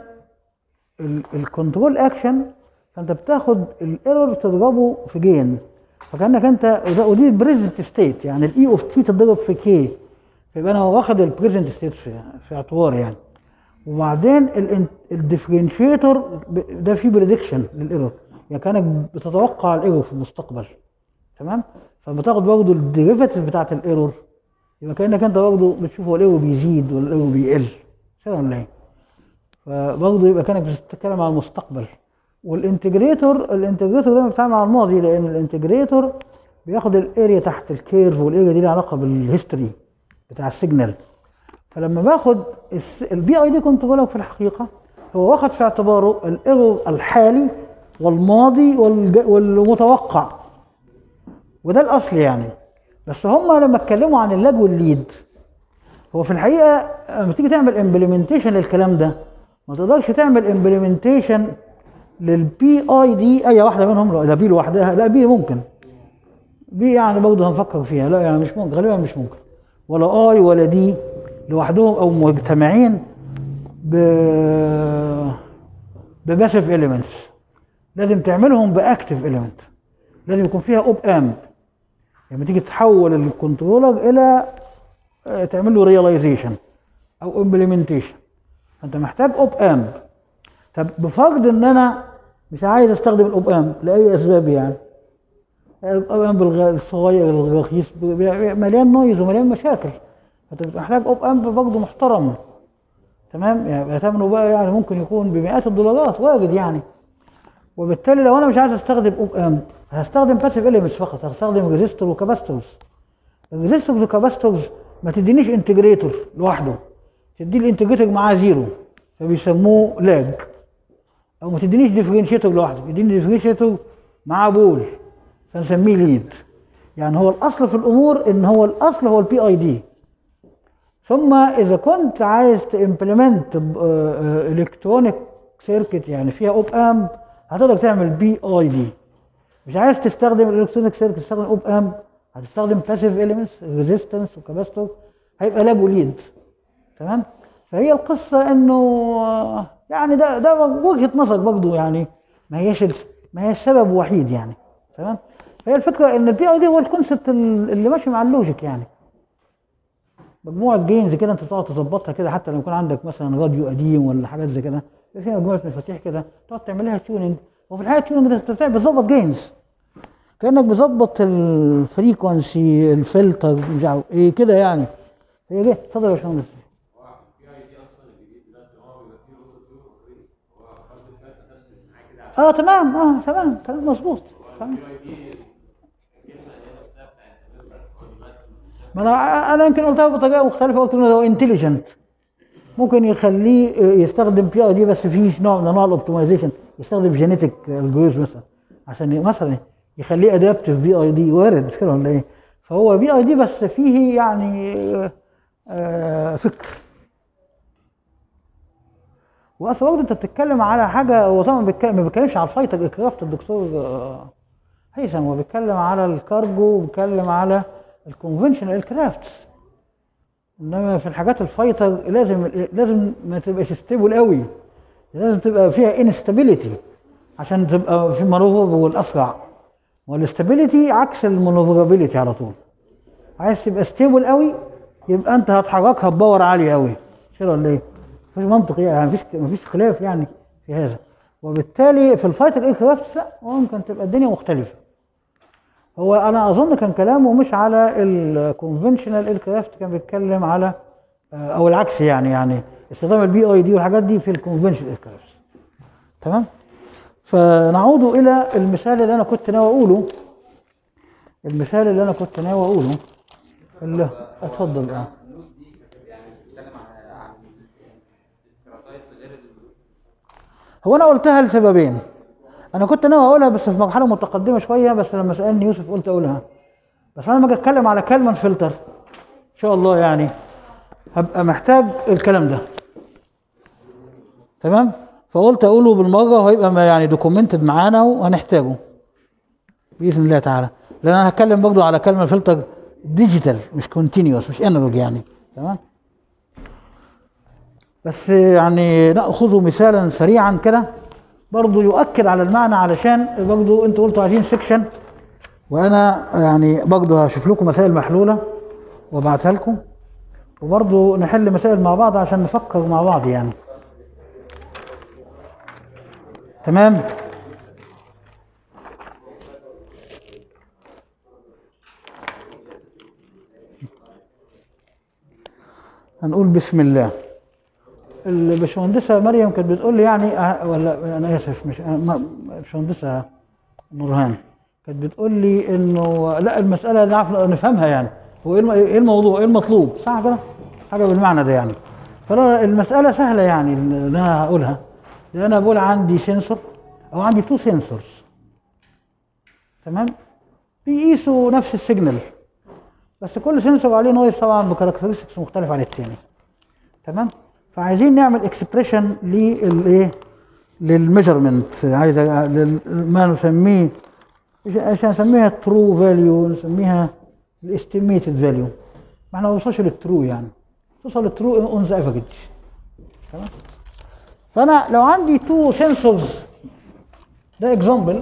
الكنترول اكشن فانت بتاخد الايرور تضربه في جين فكانك انت وده- ودي البريزنت ستيت يعني الاي اوف تي تضرب في كي فيبقى انا واخد البريزنت ستيت في, في اعتباري يعني وبعدين الديفرنشيتور ده فيه بريدكشن للايرور يعني كانك بتتوقع الايرور في المستقبل تمام فبتاخد برضه الديريفاتيف بتاعت الايرور يبقى كانك انت برضه بتشوف هو الايرور بيزيد ولا الايرور بيقل كده ولا ايه؟ فبرضه يبقى كانك بتتكلم عن المستقبل والانتجريتور الانتجريتور ده بيتعامل مع الماضي لان الانتجريتور بياخد الاريا تحت الكيرف والاريا دي لها علاقه بالهيستوري بتاع السيجنال فلما باخد البي اي دي كنترولر في الحقيقه هو واخد في اعتباره الايرور الحالي والماضي والج- والمتوقع وده الاصل يعني بس هم لما اتكلموا عن اللاج والليد هو في الحقيقه لما تيجي تعمل امبلمنتيشن للكلام ده ما تقدرش تعمل امبلمنتيشن للبي اي دي اي واحده منهم لا بي لوحدها لا بي ممكن بي يعني برضه هنفكر فيها لا يعني مش ممكن غالبا مش ممكن ولا اي ولا دي لوحدهم او مجتمعين ب بباسيف اليمنتس لازم تعملهم باكتف اليمنت لازم يكون فيها اوب امب لما تيجي تحول الكنترولر الى آه، تعمل له ريلايزيشن او امبلمنتيشن فانت محتاج اوب امب طب بفرض ان انا مش عايز استخدم الاوب امب لاي اسباب يعني الاوب امب الغ- الصغير الرخيص ب- ب- مليان نويز ومليان مشاكل فانت بتبقى محتاج اوب امب برضه محترم تمام يعني ثمنه بقى يعني ممكن يكون بمئات الدولارات وارد يعني وبالتالي لو انا مش عايز استخدم اوب امب هستخدم باسيف اليمنتس فقط هستخدم ريزيستور وكاباستورز الريزيستورز والكاباستورز ما تدينيش انتجريتور لوحده تدي الانتجريتور معاه زيرو فبيسموه لاج او ما تدينيش ديفرنشيتور لوحده يديني ديفرنشيتور معاه بول فنسميه ليد يعني هو الاصل في الامور ان هو الاصل هو البي اي دي ثم اذا كنت عايز تمبلمنت الكترونيك سيركت يعني فيها اوب امب هتقدر تعمل بي اي دي مش عايز تستخدم الالكترونيك سيركت تستخدم اوب امب هتستخدم باسيف اليمنتس ريزيستنس وكاباستور هيبقى لاج وليد تمام فهي القصه انه آه، يعني ده ده وجهه نظر برضه يعني ما هيش ما هي السبب وحيد يعني تمام فهي الفكره ان البي اي دي هو الكونسبت اللي ماشي مع اللوجيك يعني مجموعه جينز كده انت تقعد تظبطها كده حتى لو يكون عندك مثلا راديو قديم ولا حاجات زي كده يبقى فيها مجموعه مفاتيح كده تقعد تعمل لها تيوننج وفي الحقيقه التيوننج ده انت بتعمل- بتظبط جينز كانك بتظبط الفريكونسي الفلتر مش عارف ايه كده يعني هي جه اتفضل يا باشمهندس اه تمام اه تمام كلام مظبوط تمام ما انا انا يمكن قلتها بطريقه مختلفه قلت انه لو انتليجنت ممكن يخليه يستخدم بي اي دي بس فيه نوع من انواع الاوبتمايزيشن يستخدم جينيتك الجوريزم مثلا عشان ي- مثلا يخليه ادابتيف بي اي دي وارد مش كده ولا ايه؟ فهو بي اي دي بس فيه يعني آه، آه، فكر واصلا برضه انت بتتكلم على حاجه هو طبعا بيتكلم ما بيتكلمش على الفايتر ايركرافت الدكتور آه، هيثم هو بيتكلم على الكارجو وبيتكلم على الكونفنشنال ايركرافت انما في الحاجات الفايتر لازم لازم ما تبقاش ستيبل قوي لازم تبقى فيها انستابيليتي عشان تبقى في مانوفر والاسرع والاستابيليتي عكس المانوفرابيليتي على طول عايز تبقى ستيبل قوي يبقى انت هتحركها بباور عالي قوي مش كده ولا ايه؟ مفيش منطق يعني مفيش مفيش خلاف يعني في هذا وبالتالي في الفايتر ايركرافت لا ممكن تبقى الدنيا مختلفه هو انا اظن كان كلامه مش على الكونفنشنال ايركرافت كان بيتكلم على آه، او العكس يعني يعني استخدام البي اي دي والحاجات دي في الكونفنشنال ايركرافت تمام فنعود الى المثال اللي انا كنت ناوي اقوله المثال اللي انا كنت ناوي اقوله اللي اتفضل اه النوت دي كانت يعني بتتكلم عن عن السكراتايز غير ال- هو انا قلتها لسببين انا كنت ناوي اقولها بس في مرحله متقدمه شويه بس لما سالني يوسف قلت اقولها بس انا لما اجي اتكلم على كلمه فلتر ان شاء الله يعني هبقى محتاج الكلام ده تمام فقلت اقوله بالمره وهيبقى ما يعني دوكيومنتد معانا وهنحتاجه باذن الله تعالى لان انا هتكلم برضه على كلمه فلتر ديجيتال مش كونتينيوس مش انالوج يعني تمام بس يعني ناخذ مثالا سريعا كده برضه يؤكد على المعنى علشان برضه انتوا قلتوا عايزين سيكشن وانا يعني برضه هشوف لكم مسائل محلوله وابعتها لكم وبرضه نحل مسائل مع بعض عشان نفكر مع بعض يعني تمام هنقول بسم الله الباشمهندسه مريم كانت بتقول لي يعني أه ولا انا اسف مش أه ما- الباشمهندسه نورهان كانت بتقول لي انه لا المساله نعرف نفهمها يعني هو ايه الم- ايه الموضوع ايه المطلوب صح كده حاجه بالمعنى ده يعني فلا المساله سهله يعني اللي انا هقولها لان انا بقول عندي سنسور او عندي تو سنسورز تمام بيقيسوا نفس السيجنال بس كل سنسور عليه نويز طبعا بكاركترستكس مختلف عن التاني تمام فعايزين نعمل اكسبريشن للايه للميجرمنت عايز أ- لل- ما نسميه مش- عشان نسميها ترو فاليو نسميها الاستيميتد فاليو ما احنا ما بنوصلش للترو يعني توصل للترو اون ذا افريج تمام فانا لو عندي تو سنسورز ده اكزامبل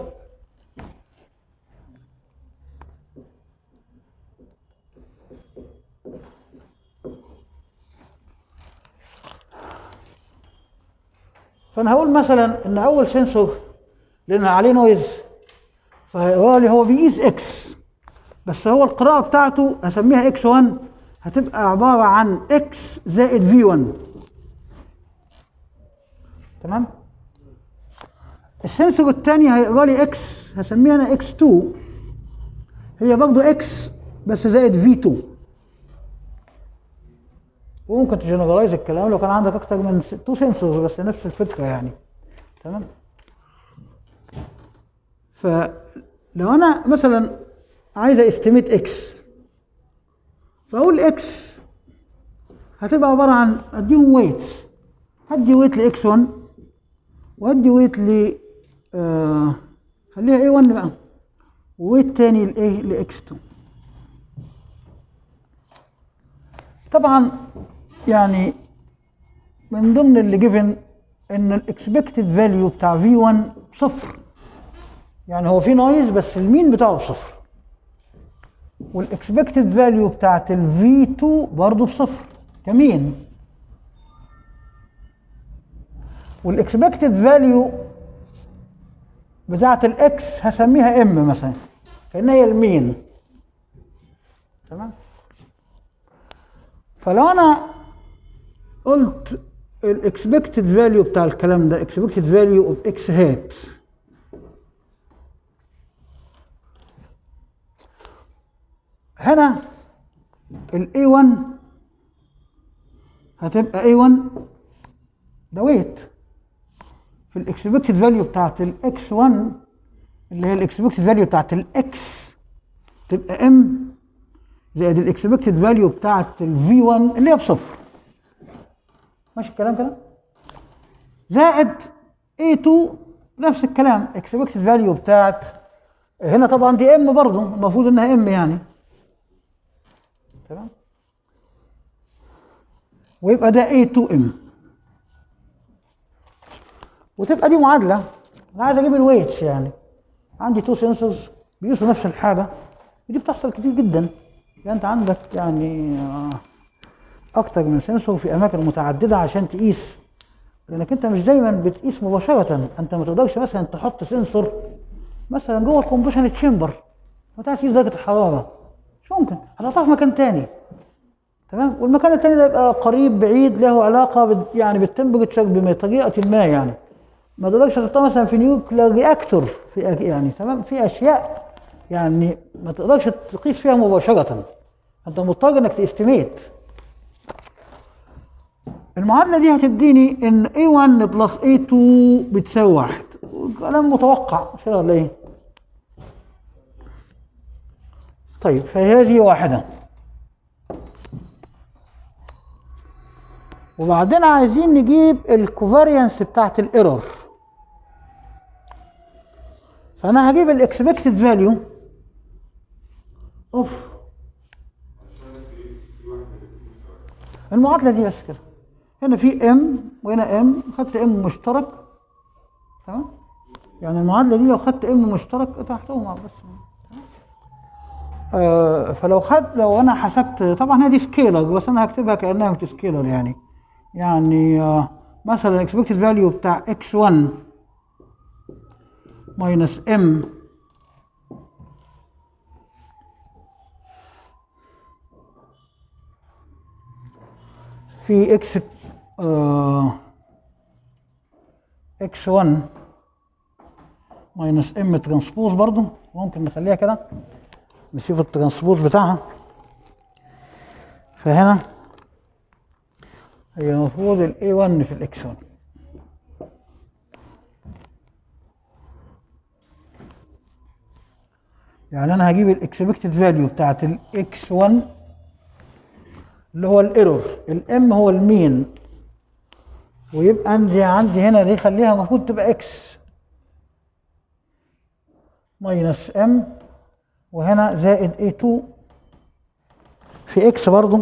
فانا هقول مثلا ان اول سنسور لان عليه نويز فهو لي هو بيقيس اكس بس هو القراءه بتاعته هسميها اكس 1 هتبقى عباره عن اكس زائد في 1 تمام السنسور الثاني هيقرا لي اكس هسميها انا اكس 2 هي برضه اكس بس زائد في 2 وممكن تجنرالايز الكلام لو كان عندك اكتر من تو سنسورز بس نفس الفكره يعني تمام فلو انا مثلا عايز استيميت اكس فاقول اكس هتبقى عباره عن اديهم ويتس هدي ويت لاكس 1 وادي ويت ل آه خليها اي 1 بقى وويت تاني لايه لاكس 2 طبعا يعني من ضمن اللي جيفن ان الاكسبكتد فاليو بتاع في 1 صفر يعني هو في نويز بس المين بتاعه بصفر والاكسبكتد فاليو بتاعت الفي 2 برضه بصفر كمين والاكسبكتد فاليو بتاعت الاكس هسميها ام مثلا كانها هي المين تمام فلو انا قلت الاكسبكتد فاليو بتاع الكلام ده اكسبكتد فاليو اوف اكس هات هنا ال A1 هتبقى A1 ده ويت في الاكسبكتد فاليو بتاعت الاكس 1 اللي هي الاكسبكتد فاليو بتاعت الاكس تبقى ام زائد الاكسبكتد فاليو بتاعت الفي 1 اللي هي بصفر ماشي الكلام كده زائد A2 نفس الكلام اكسبكتد فاليو بتاعت هنا طبعا دي ام برضه المفروض انها ام يعني تمام ويبقى ده A2M وتبقى دي معادلة أنا عايز أجيب الويتس يعني عندي تو سنسورز بيقيسوا نفس الحاجة ودي بتحصل كتير جدا يعني أنت عندك يعني آه، أكتر من سنسور في أماكن متعددة عشان تقيس لأنك أنت مش دايما بتقيس مباشرة أنت ما تقدرش مثلا تحط سنسور مثلا جوه الكومبوشن تشامبر وانت عايز تقيس درجة الحرارة مش ممكن هتحطها في مكان تاني تمام والمكان التاني ده يبقى قريب بعيد له علاقه بال يعني بالتمبرتشر بطريقه ما يعني ما تقدرش تحطها مثلا في نيوكلير رياكتور في أ- يعني تمام في اشياء يعني ما تقدرش تقيس فيها مباشره انت مضطر انك تستيميت المعادله دي هتديني ان A1 بلس A2 بتساوي واحد كلام متوقع مش كده ولا ايه؟ طيب فهذه واحده وبعدين عايزين نجيب الكوفاريانس بتاعت الايرور فانا هجيب الاكسبكتد فاليو اوف المعادله دي بس كده هنا في ام وهنا ام خدت ام مشترك تمام يعني المعادله دي لو خدت ام مشترك تحتهم بس آه فلو خد لو انا حسبت طبعا هي دي سكيلر بس انا هكتبها كانها مش سكيلر يعني يعني آه مثلا الاكسبكتد فاليو بتاع x1 ماينس m في x آه x1 ماينس m ترانسبوز برضو ممكن نخليها كده نشوف الترانسبوز بتاعها فهنا هي المفروض ال A1 في ال X1 يعني انا هجيب الاكسبكتد فاليو بتاعت ال X1 اللي هو الايرور الام هو المين ويبقى عندي عندي هنا دي خليها المفروض تبقى اكس ماينس ام وهنا زائد A2 في اكس برضه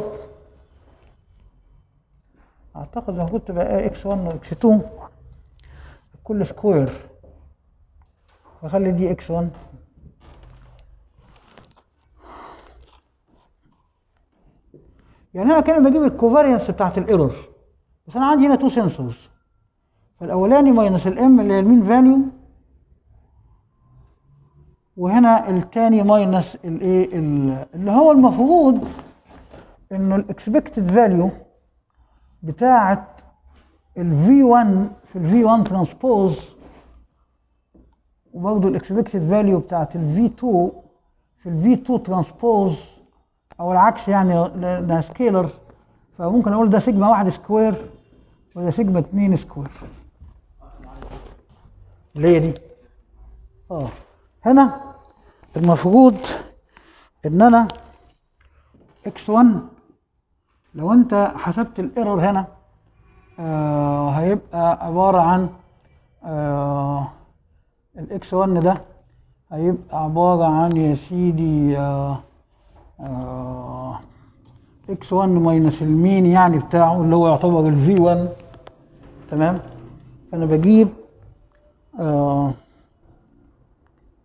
اعتقد المفروض تبقى اكس 1 واكس 2 كل سكوير واخلي دي اكس 1 يعني انا كان بجيب الكوفاريانس بتاعت الايرور بس انا عندي هنا تو سنسورز فالاولاني ماينس الام اللي هي المين فاليو وهنا الثاني ماينس الايه اللي هو المفروض انه الاكسبكتد فاليو بتاعه الفي 1 في الفي 1 ترانسبوز وبرضه الاكسبكتد فاليو بتاعه الفي 2 في الفي 2 ترانسبوز او العكس يعني لانها سكيلر فممكن اقول ده سيجما واحد سكوير وده سيجما اتنين سكوير اللي هي دي اه هنا المفروض ان انا اكس 1 لو انت حسبت الايرور هنا آه هيبقى عبارة عن آه الاكس 1 ده هيبقى عبارة عن يا سيدي آه آه اكس 1 ماينس المين يعني بتاعه اللي هو يعتبر الفي 1 تمام فانا بجيب آه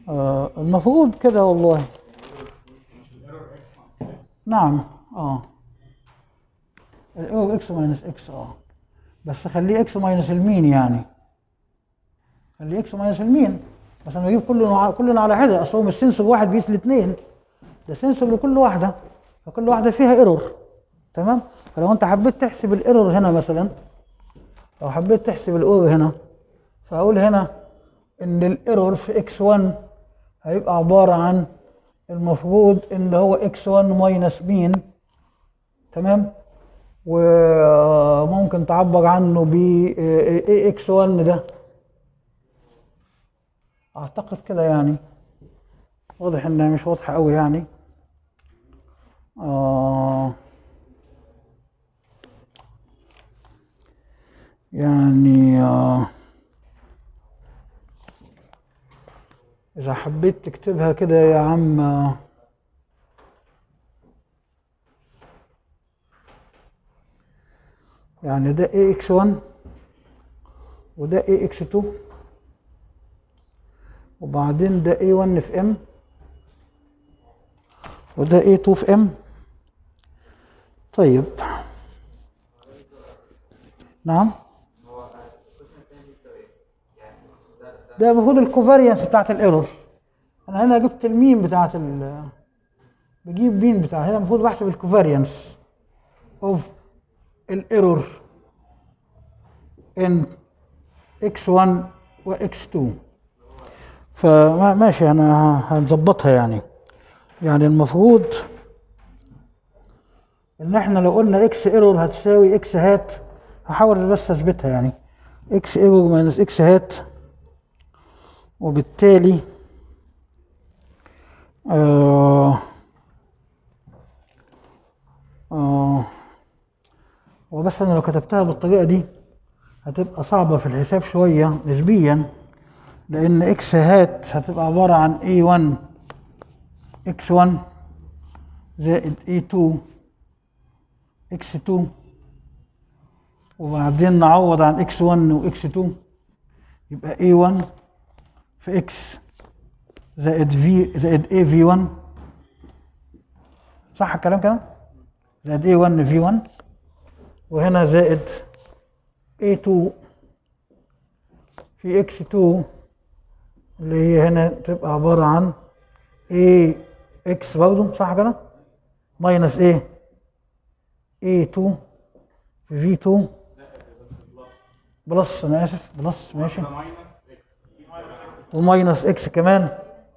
آه المفروض كده والله مش الايرور اكس ناقص اكس نعم اه الايرور اكس ماينس اكس اه بس خليه اكس ماينس المين يعني خليه اكس ماينس المين بس انا بجيب كله كلنا على حده اصل هو مش سنسور واحد بيقيس الاثنين ده سنسور لكل واحده فكل واحده فيها ايرور تمام فلو انت حبيت تحسب الايرور هنا مثلا لو حبيت تحسب الايرور هنا فاقول هنا ان الايرور في اكس 1 هيبقى عباره عن المفروض ان هو اكس 1 ماينس مين تمام وممكن تعبر عنه ب اي اكس 1 ده اعتقد كده يعني واضح انها مش واضحه قوي يعني آه يعني آه إذا حبيت تكتبها كده يا عم آه، يعني ده اي اكس 1 وده اي اكس 2 وبعدين ده اي 1 في ام وده اي 2 في ام طيب نعم ده المفروض الكوفاريانس بتاعت الايرور انا هنا جبت المين بتاعت ال بجيب مين بتاع هنا المفروض بحسب الكوفاريانس اوف الايرور ان x1 و x2 فماشي انا هنظبطها يعني يعني المفروض ان احنا لو قلنا اكس ايرور هتساوي اكس هات هحاول بس اثبتها يعني اكس ايرور ماينس اكس هات وبالتالي آه آه وبس انا لو كتبتها بالطريقه دي هتبقى صعبه في الحساب شويه نسبيا لان اكس هات هتبقى عباره عن a1 x1 زائد a2 x2 وبعدين نعوض عن x1 و x2 يبقى a1 في x زائد v زائد a v1 صح الكلام كده؟ زائد a1 v1 وهنا زائد a2 في x2 اللي هي هنا تبقى عبارة عن a x برضه صح كده؟ ماينس a a2 في v2 بلس انا اسف بلس ماشي ده ماينس اكس وماينس اكس كمان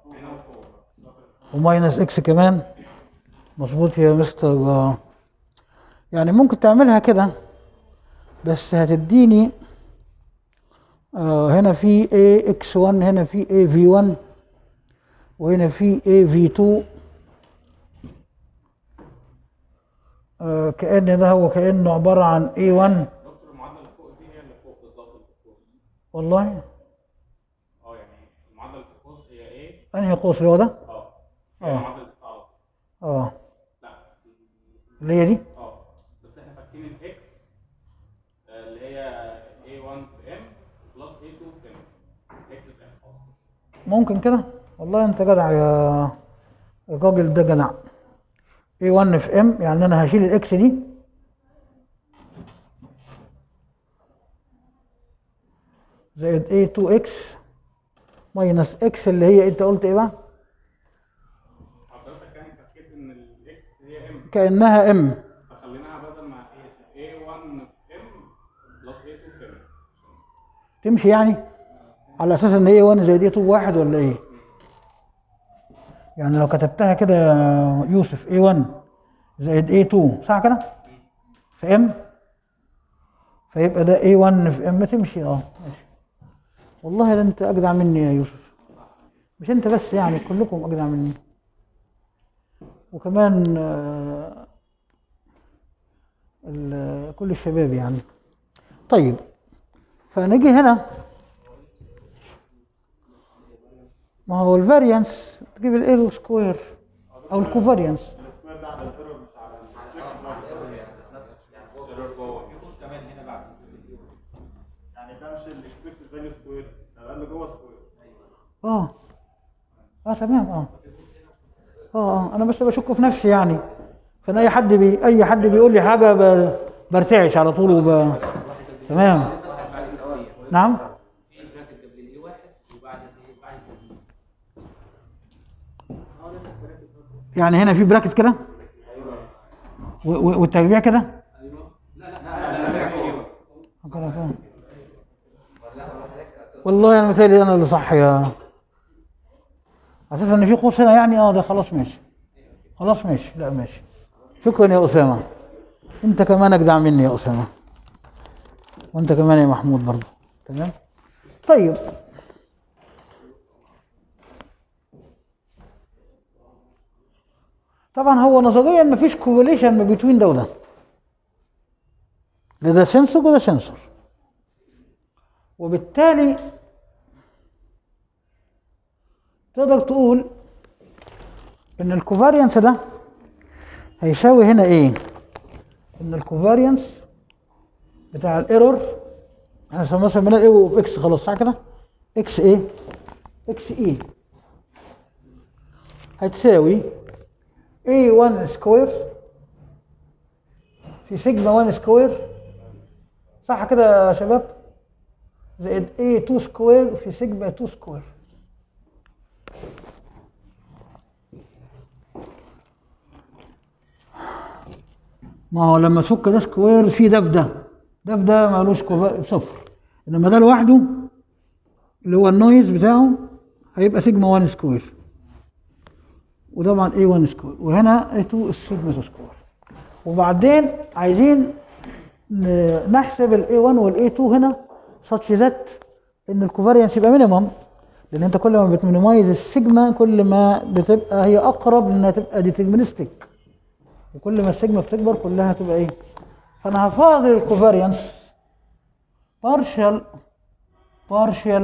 وماينس اكس كمان مظبوط يا مستر آه. يعني ممكن تعملها كده بس هتديني آه هنا في a x1 هنا في a v1 وهنا في a v2 آه كأن ده هو كأنه عبارة عن a1 دكتور المعادله اللي فوق دي هي اللي فوق بالظبط اللي في القوس والله اه يعني المعادله اللي في القوس هي ايه؟ انهي قوس اللي هو ده؟ اه هي آه. المعادله اه اه لا اللي هي دي اه بس احنا فاكرين الاكس اللي هي A1 في M بلس A2 في M الاكس في الاخر خالص ممكن كده والله انت جدع يا الراجل ده جدع A1 في M يعني انا هشيل الاكس دي زائد A2X ماينس اكس اللي هي انت قلت ايه بقى؟ حضرتك كان تاكيد ان الاكس هي M كأنها M فخليناها بدل ما A1 في M بلس A2 في M تمشي يعني على اساس ان هي 1 زائد A2 واحد ولا ايه؟ يعني لو كتبتها كده يا يوسف A1 زائد A2 صح كده؟ في M فيبقى ده A1 في M تمشي اه ماشي والله ده انت اجدع مني يا يوسف مش انت بس يعني كلكم اجدع مني وكمان آه، ال- كل الشباب يعني طيب فنيجي هنا ما هو الفاريانس تجيب الايرو سكوير او الكوفاريانس يعني ده مش الاكسبكتد فاليو سكوير ده اللي جوه سكوير اه اه تمام اه اه اه انا بس بشك في نفسي يعني فانا اي حد بي اي حد بيقول لي حاجه ب... برتعش على طول وب... تمام نعم في براكت قبل الاي واحد وبعد الايه بعد الترتيب يعني هنا في براكت كده و- و- والتربيع كده كده كده. والله انا متهيألي انا اللي صح يا اساسا ان في قوس هنا يعني اه ده خلاص ماشي خلاص ماشي لا ماشي شكرا يا اسامه انت كمان اجدع مني يا اسامه وانت كمان يا محمود برضه تمام طيب طبعا هو نظريا مفيش كورليشن ما بين ده وده ده ده سنسور وده سنسور وبالتالي تقدر تقول ان الكوفاريانس ده هيساوي هنا ايه ان الكوفاريانس بتاع الايرور احنا مثلا بنلاقي ايرور في اكس خلاص صح كده اكس ايه اكس اي هتساوي A1 سكوير في سيجما 1 سكوير صح كده يا شباب زائد A2 سكوير في سيجما 2 سكوير ما هو لما تفك ده سكوير في ده في ده ده في ده مالوش كوفا- صفر انما ده لوحده اللي هو النويز بتاعه هيبقى سيجما 1 سكوير وطبعا A1 سكوير وهنا A2 السيجما 2 سكوير وبعدين عايزين ن- نحسب ال A1 وال A2 هنا such that ان الكوفاريانس يبقى مينيمم لان انت كل ما بتمينيمايز السيجما كل ما بتبقى هي اقرب لانها تبقى ديترمينستيك وكل ما السيجما بتكبر كلها تبقى ايه فانا هفاضل الكوفاريانس partial partial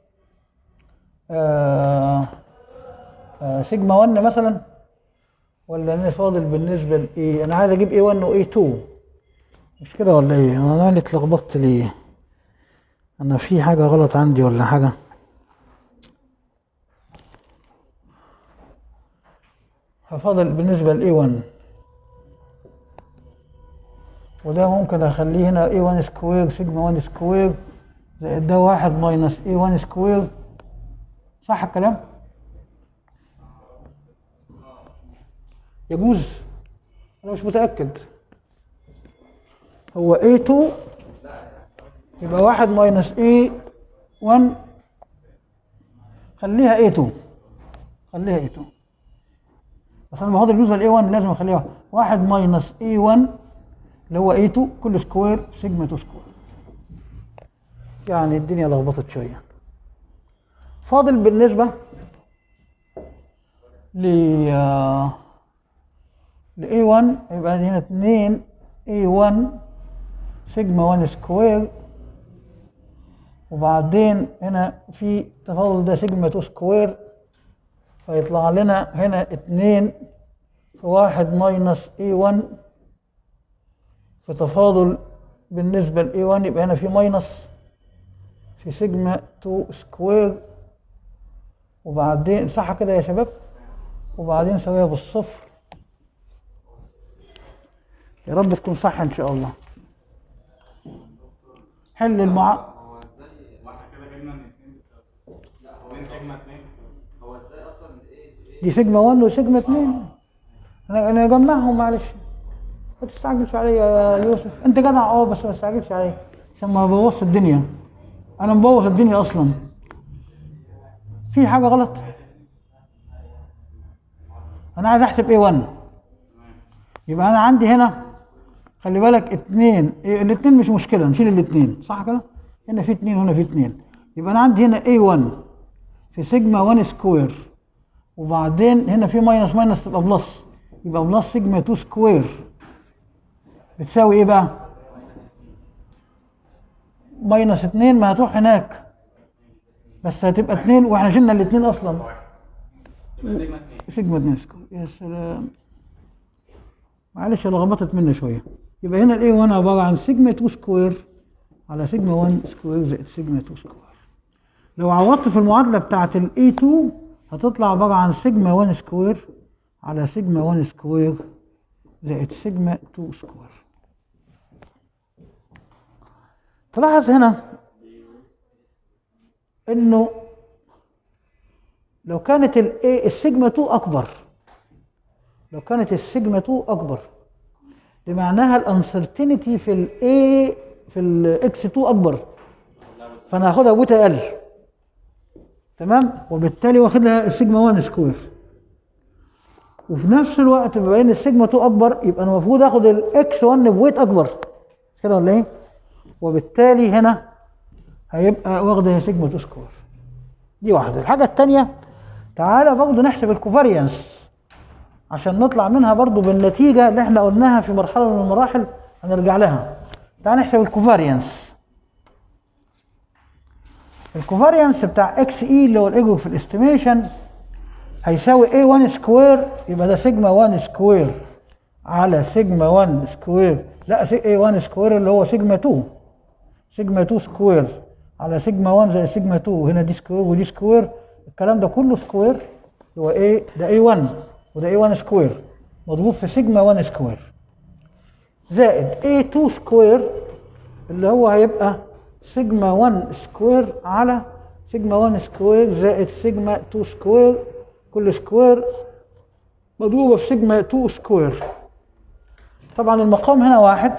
آه آه سيجما 1 مثلا ولا انا فاضل بالنسبه لايه انا عايز اجيب A1 و A2 مش كده ولا ايه انا اللي اتلخبطت ليه انا في حاجه غلط عندي ولا حاجه هفاضل بالنسبه ل A1 وده ممكن اخليه هنا A1 سكوير سيجما 1 سكوير زائد ده واحد ماينس A1 سكوير صح الكلام؟ يجوز انا مش متاكد هو A2 يبقى واحد ماينس A1 خليها A2 خليها A2 بس انا بفضل بالنسبه ل A1 لازم اخليها واحد ماينس A1 اللي هو A2 كل سكوير سيجما 2 سكوير يعني الدنيا لخبطت شويه فاضل بالنسبه ل ل A1 يبقى هنا 2 A1 سيجما 1 سكوير وبعدين هنا في تفاضل ده سيجما 2 سكوير فيطلع لنا هنا 2 في 1 ماينس A1 في تفاضل بالنسبة ل A1 يبقى هنا في ماينس في سيجما 2 سكوير وبعدين صح كده يا شباب وبعدين سويها بالصفر يا رب تكون صح ان شاء الله حل المع واحنا كده جبنا ان اتنين بتساوي اتنين سيجما اتنين بتساوي هو ازاي اصلا ايه ايه دي سيجما 1 وسيجما 2 انا انا اجمعهم معلش ما تستعجلش عليا يا يوسف انت جدع اه بس ما تستعجلش عليا عشان ما بوظش الدنيا انا مبوظ الدنيا اصلا في حاجه غلط انا عايز احسب A1 يبقى انا عندي هنا خلي بالك اتنين إيه الاتنين مش مشكله نشيل الاتنين صح كده هنا في اتنين وهنا في اتنين يبقى انا عندي هنا A1 في سيجما 1 سكوير وبعدين هنا في ماينس ماينس تبقى بلس يبقى بلس سيجما 2 سكوير بتساوي ايه بقى؟ ماينس 2 ما هتروح هناك بس هتبقى 2 واحنا شلنا الاثنين اصلا يبقى سيجما اتنين سيجما 2 سكوير يا سلام معلش لخبطت مني شويه يبقى هنا الاي 1 عباره عن سيجما 2 سكوير على سيجما 1 سكوير زائد سيجما 2 سكوير لو عوضت في المعادله بتاعه الاي 2 هتطلع عبارة عن سيجما 1 سكوير على سيجما 1 سكوير زائد سيجما 2 سكوير تلاحظ هنا انه لو كانت الايه السيجما 2 اكبر لو كانت السيجما 2 اكبر بمعناها الانسرتينيتي في الاي في الاكس 2 اكبر فانا هاخدها بوتا ال تمام وبالتالي واخد لها السيجما 1 سكوير وفي نفس الوقت بما ان السيجما 2 اكبر يبقى انا المفروض اخد الاكس 1 بويت اكبر مش كده ولا ايه؟ وبالتالي هنا هيبقى واخده هي سيجما 2 سكوير دي واحده الحاجه الثانيه تعالى برضه نحسب الكوفاريانس عشان نطلع منها برضه بالنتيجه اللي احنا قلناها في مرحله من المراحل هنرجع لها تعال نحسب الكوفاريانس الكوفاريانس بتاع اكس اي اللي هو الايجو في الاستيميشن هيساوي A1 سكوير يبقى ده سيجما 1 سكوير على سيجما 1 سكوير لا A1 سكوير اللي هو سيجما 2 سيجما 2 سكوير على سيجما 1 زي سيجما 2 هنا دي سكوير ودي سكوير الكلام ده كله سكوير اللي هو A ده A1 وده A1 سكوير مضروب في سيجما 1 سكوير زائد A2 سكوير اللي هو هيبقى سيجما 1 سكوير على سيجما 1 سكوير زائد سيجما 2 سكوير كل سكوير مضروبة في سيجما 2 سكوير طبعا المقام هنا واحد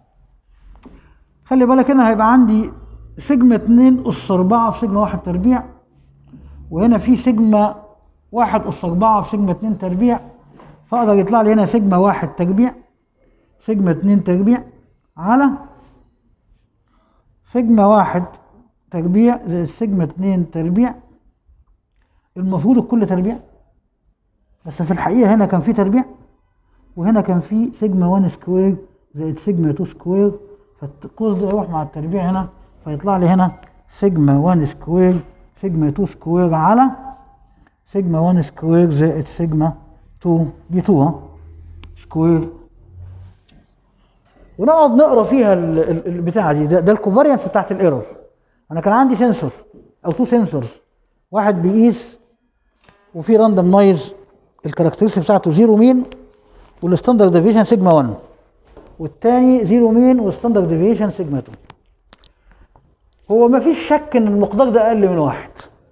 خلي بالك هنا هيبقى عندي سيجما 2 أس 4 في سيجما 1 تربيع وهنا في سيجما 1 أس 4 في سيجما 2 تربيع فأقدر يطلع لي هنا سيجما 1 تربيع سيجما 2 تربيع على سيجما 1 تربيع زائد سيجما 2 تربيع المفروض الكل تربيع بس في الحقيقة هنا كان في تربيع وهنا كان في سيجما 1 سكوير زائد سيجما 2 سكوير فالقوس ده يروح مع التربيع هنا فيطلع لي هنا سيجما 1 سكوير سيجما 2 سكوير على سيجما 1 سكوير زائد سيجما 2 دي 2 ها سكوير ونقعد نقرا فيها ال- ال- البتاعه دي ده, ده الكوفاريانس بتاعت الايرور انا كان عندي سنسور او تو سنسورز واحد بيقيس وفي راندوم نويز الكاركترستيك بتاعته زيرو مين والستاندرد ديفيشن سيجما 1 والتاني زيرو مين والستاندرد ديفيشن سيجما 2 هو ما فيش شك ان المقدار ده اقل من واحد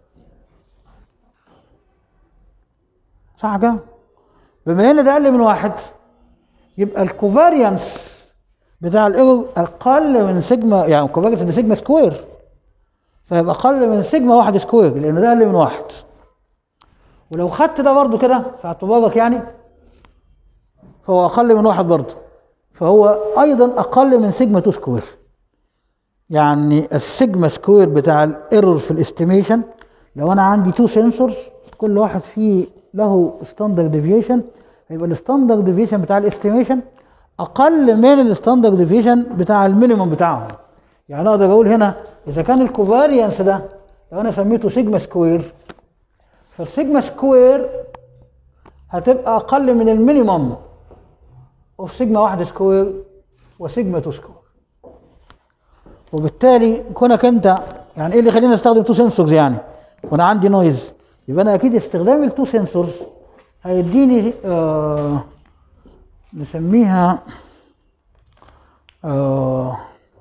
صح كده بما ان ده اقل من واحد يبقى الكوفاريانس بتاع الايرور اقل من سيجما يعني الكوفاريانس بسيجما سكوير فيبقى اقل من سيجما واحد سكوير لان ده اقل من واحد ولو خدت ده برضو كده في اعتبارك يعني فهو اقل من واحد برضو فهو ايضا اقل من سيجما 2 سكوير يعني السيجما سكوير بتاع الايرور في الاستيميشن لو انا عندي تو سنسورز كل واحد فيه له ستاندرد ديفيشن هيبقى الستاندرد ديفيشن بتاع الاستيميشن اقل من الستاندرد ديفيشن بتاع المينيمم بتاعهم يعني اقدر اقول هنا اذا كان الكوفاريانس ده لو انا سميته سيجما سكوير فالسيجما سكوير هتبقى اقل من المينيمم اوف سيجما واحد سكوير وسيجما 2 سكوير وبالتالي كونك انت يعني ايه اللي يخليني استخدم تو سنسورز يعني وانا عندي نويز يبقى انا اكيد استخدام التو سنسورز هيديني آه نسميها آه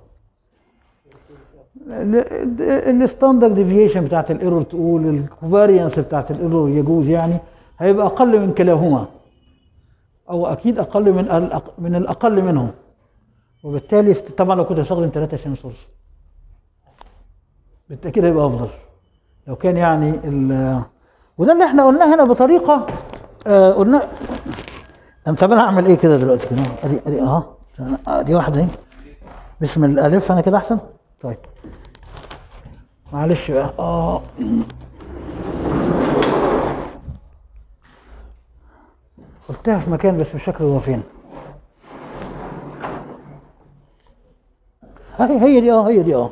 الستاندرد ديفيشن بتاعت الايرور تقول الكوفاريانس بتاعت الايرور يجوز يعني هيبقى اقل من كلاهما او اكيد اقل من الأق- من الاقل منهم وبالتالي است- طبعا لو كنت بستخدم ثلاثه سنسورز بالتاكيد هيبقى افضل لو كان يعني ال- وده اللي احنا قلناه هنا بطريقه آه قلنا طب طب انا هعمل ايه كده دلوقتي كده ادي ادي اهو آه، دي واحده اهي بسم الالف انا كده احسن طيب معلش بقى اه قلتها في مكان بس مش فاكر هو فين هي هي دي اه هي دي اه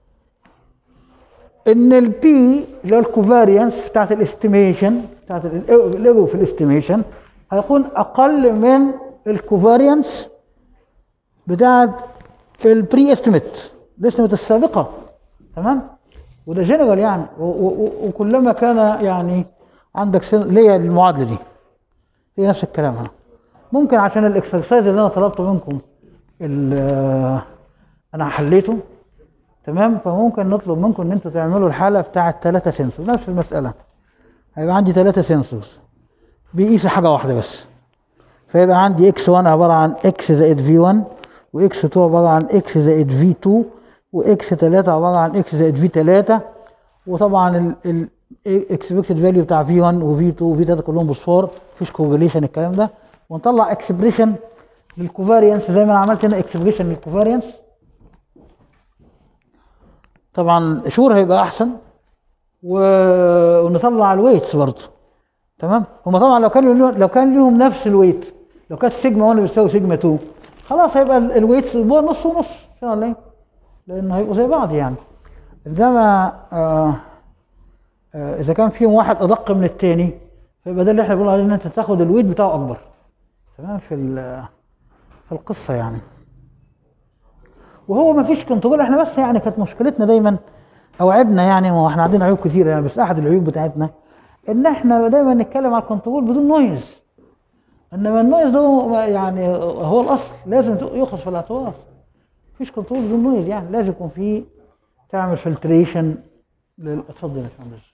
ان البي اللي هو الكوفاريانس بتاعت الاستيميشن بتاعت الايرو في الاستيميشن هيكون اقل من الكوفاريانس بتاعت البري استيميت الاستيميت السابقه تمام وده جنرال يعني و- و- و- وكلما كان يعني عندك سن... ليه المعادله دي هي نفس الكلام ها ممكن عشان الاكسرسايز اللي انا طلبته منكم ال- انا حليته تمام فممكن نطلب منكم ان انتوا تعملوا الحاله بتاعه ثلاثه سنسور نفس المساله هيبقى عندي ثلاثه سنسورز بيقيس حاجه واحده بس فيبقى عندي اكس 1 عباره عن اكس زائد في 1 واكس 2 عباره عن اكس زائد في 2 واكس 3 عباره عن اكس زائد في 3 وطبعا الاكسبكتد فاليو بتاع في 1 وفي 2 وفي 3 كلهم بوصفار مفيش كورليشن الكلام ده ونطلع اكسبريشن للكوفاريانس زي ما انا عملت هنا اكسبريشن للكوفاريانس طبعا شور هيبقى احسن و... ونطلع الويتس برضه تمام هم طبعا لو كانوا لو كان ليهم نفس الويت لو كانت سيجما 1 بتساوي سيجما 2 خلاص هيبقى ال- الويتس يبقى نص ونص ان شاء الله لان هيبقوا زي بعض يعني انما آه آه اذا كان فيهم واحد ادق من الثاني فيبقى ده اللي احنا بنقول عليه ان انت تاخد الويت بتاعه اكبر تمام في ال- في القصه يعني وهو ما فيش كنترول احنا بس يعني كانت مشكلتنا دايما او عيبنا يعني ما هو احنا عندنا عيوب كتير يعني بس احد العيوب بتاعتنا ان احنا دايما نتكلم على الكنترول بدون نويز انما النويز ده هو- يعني هو الاصل لازم يؤخذ في الاعتبار مفيش كنترول بدون نويز يعني لازم يكون في تعمل فلتريشن لل... اتفضل يا باشمهندس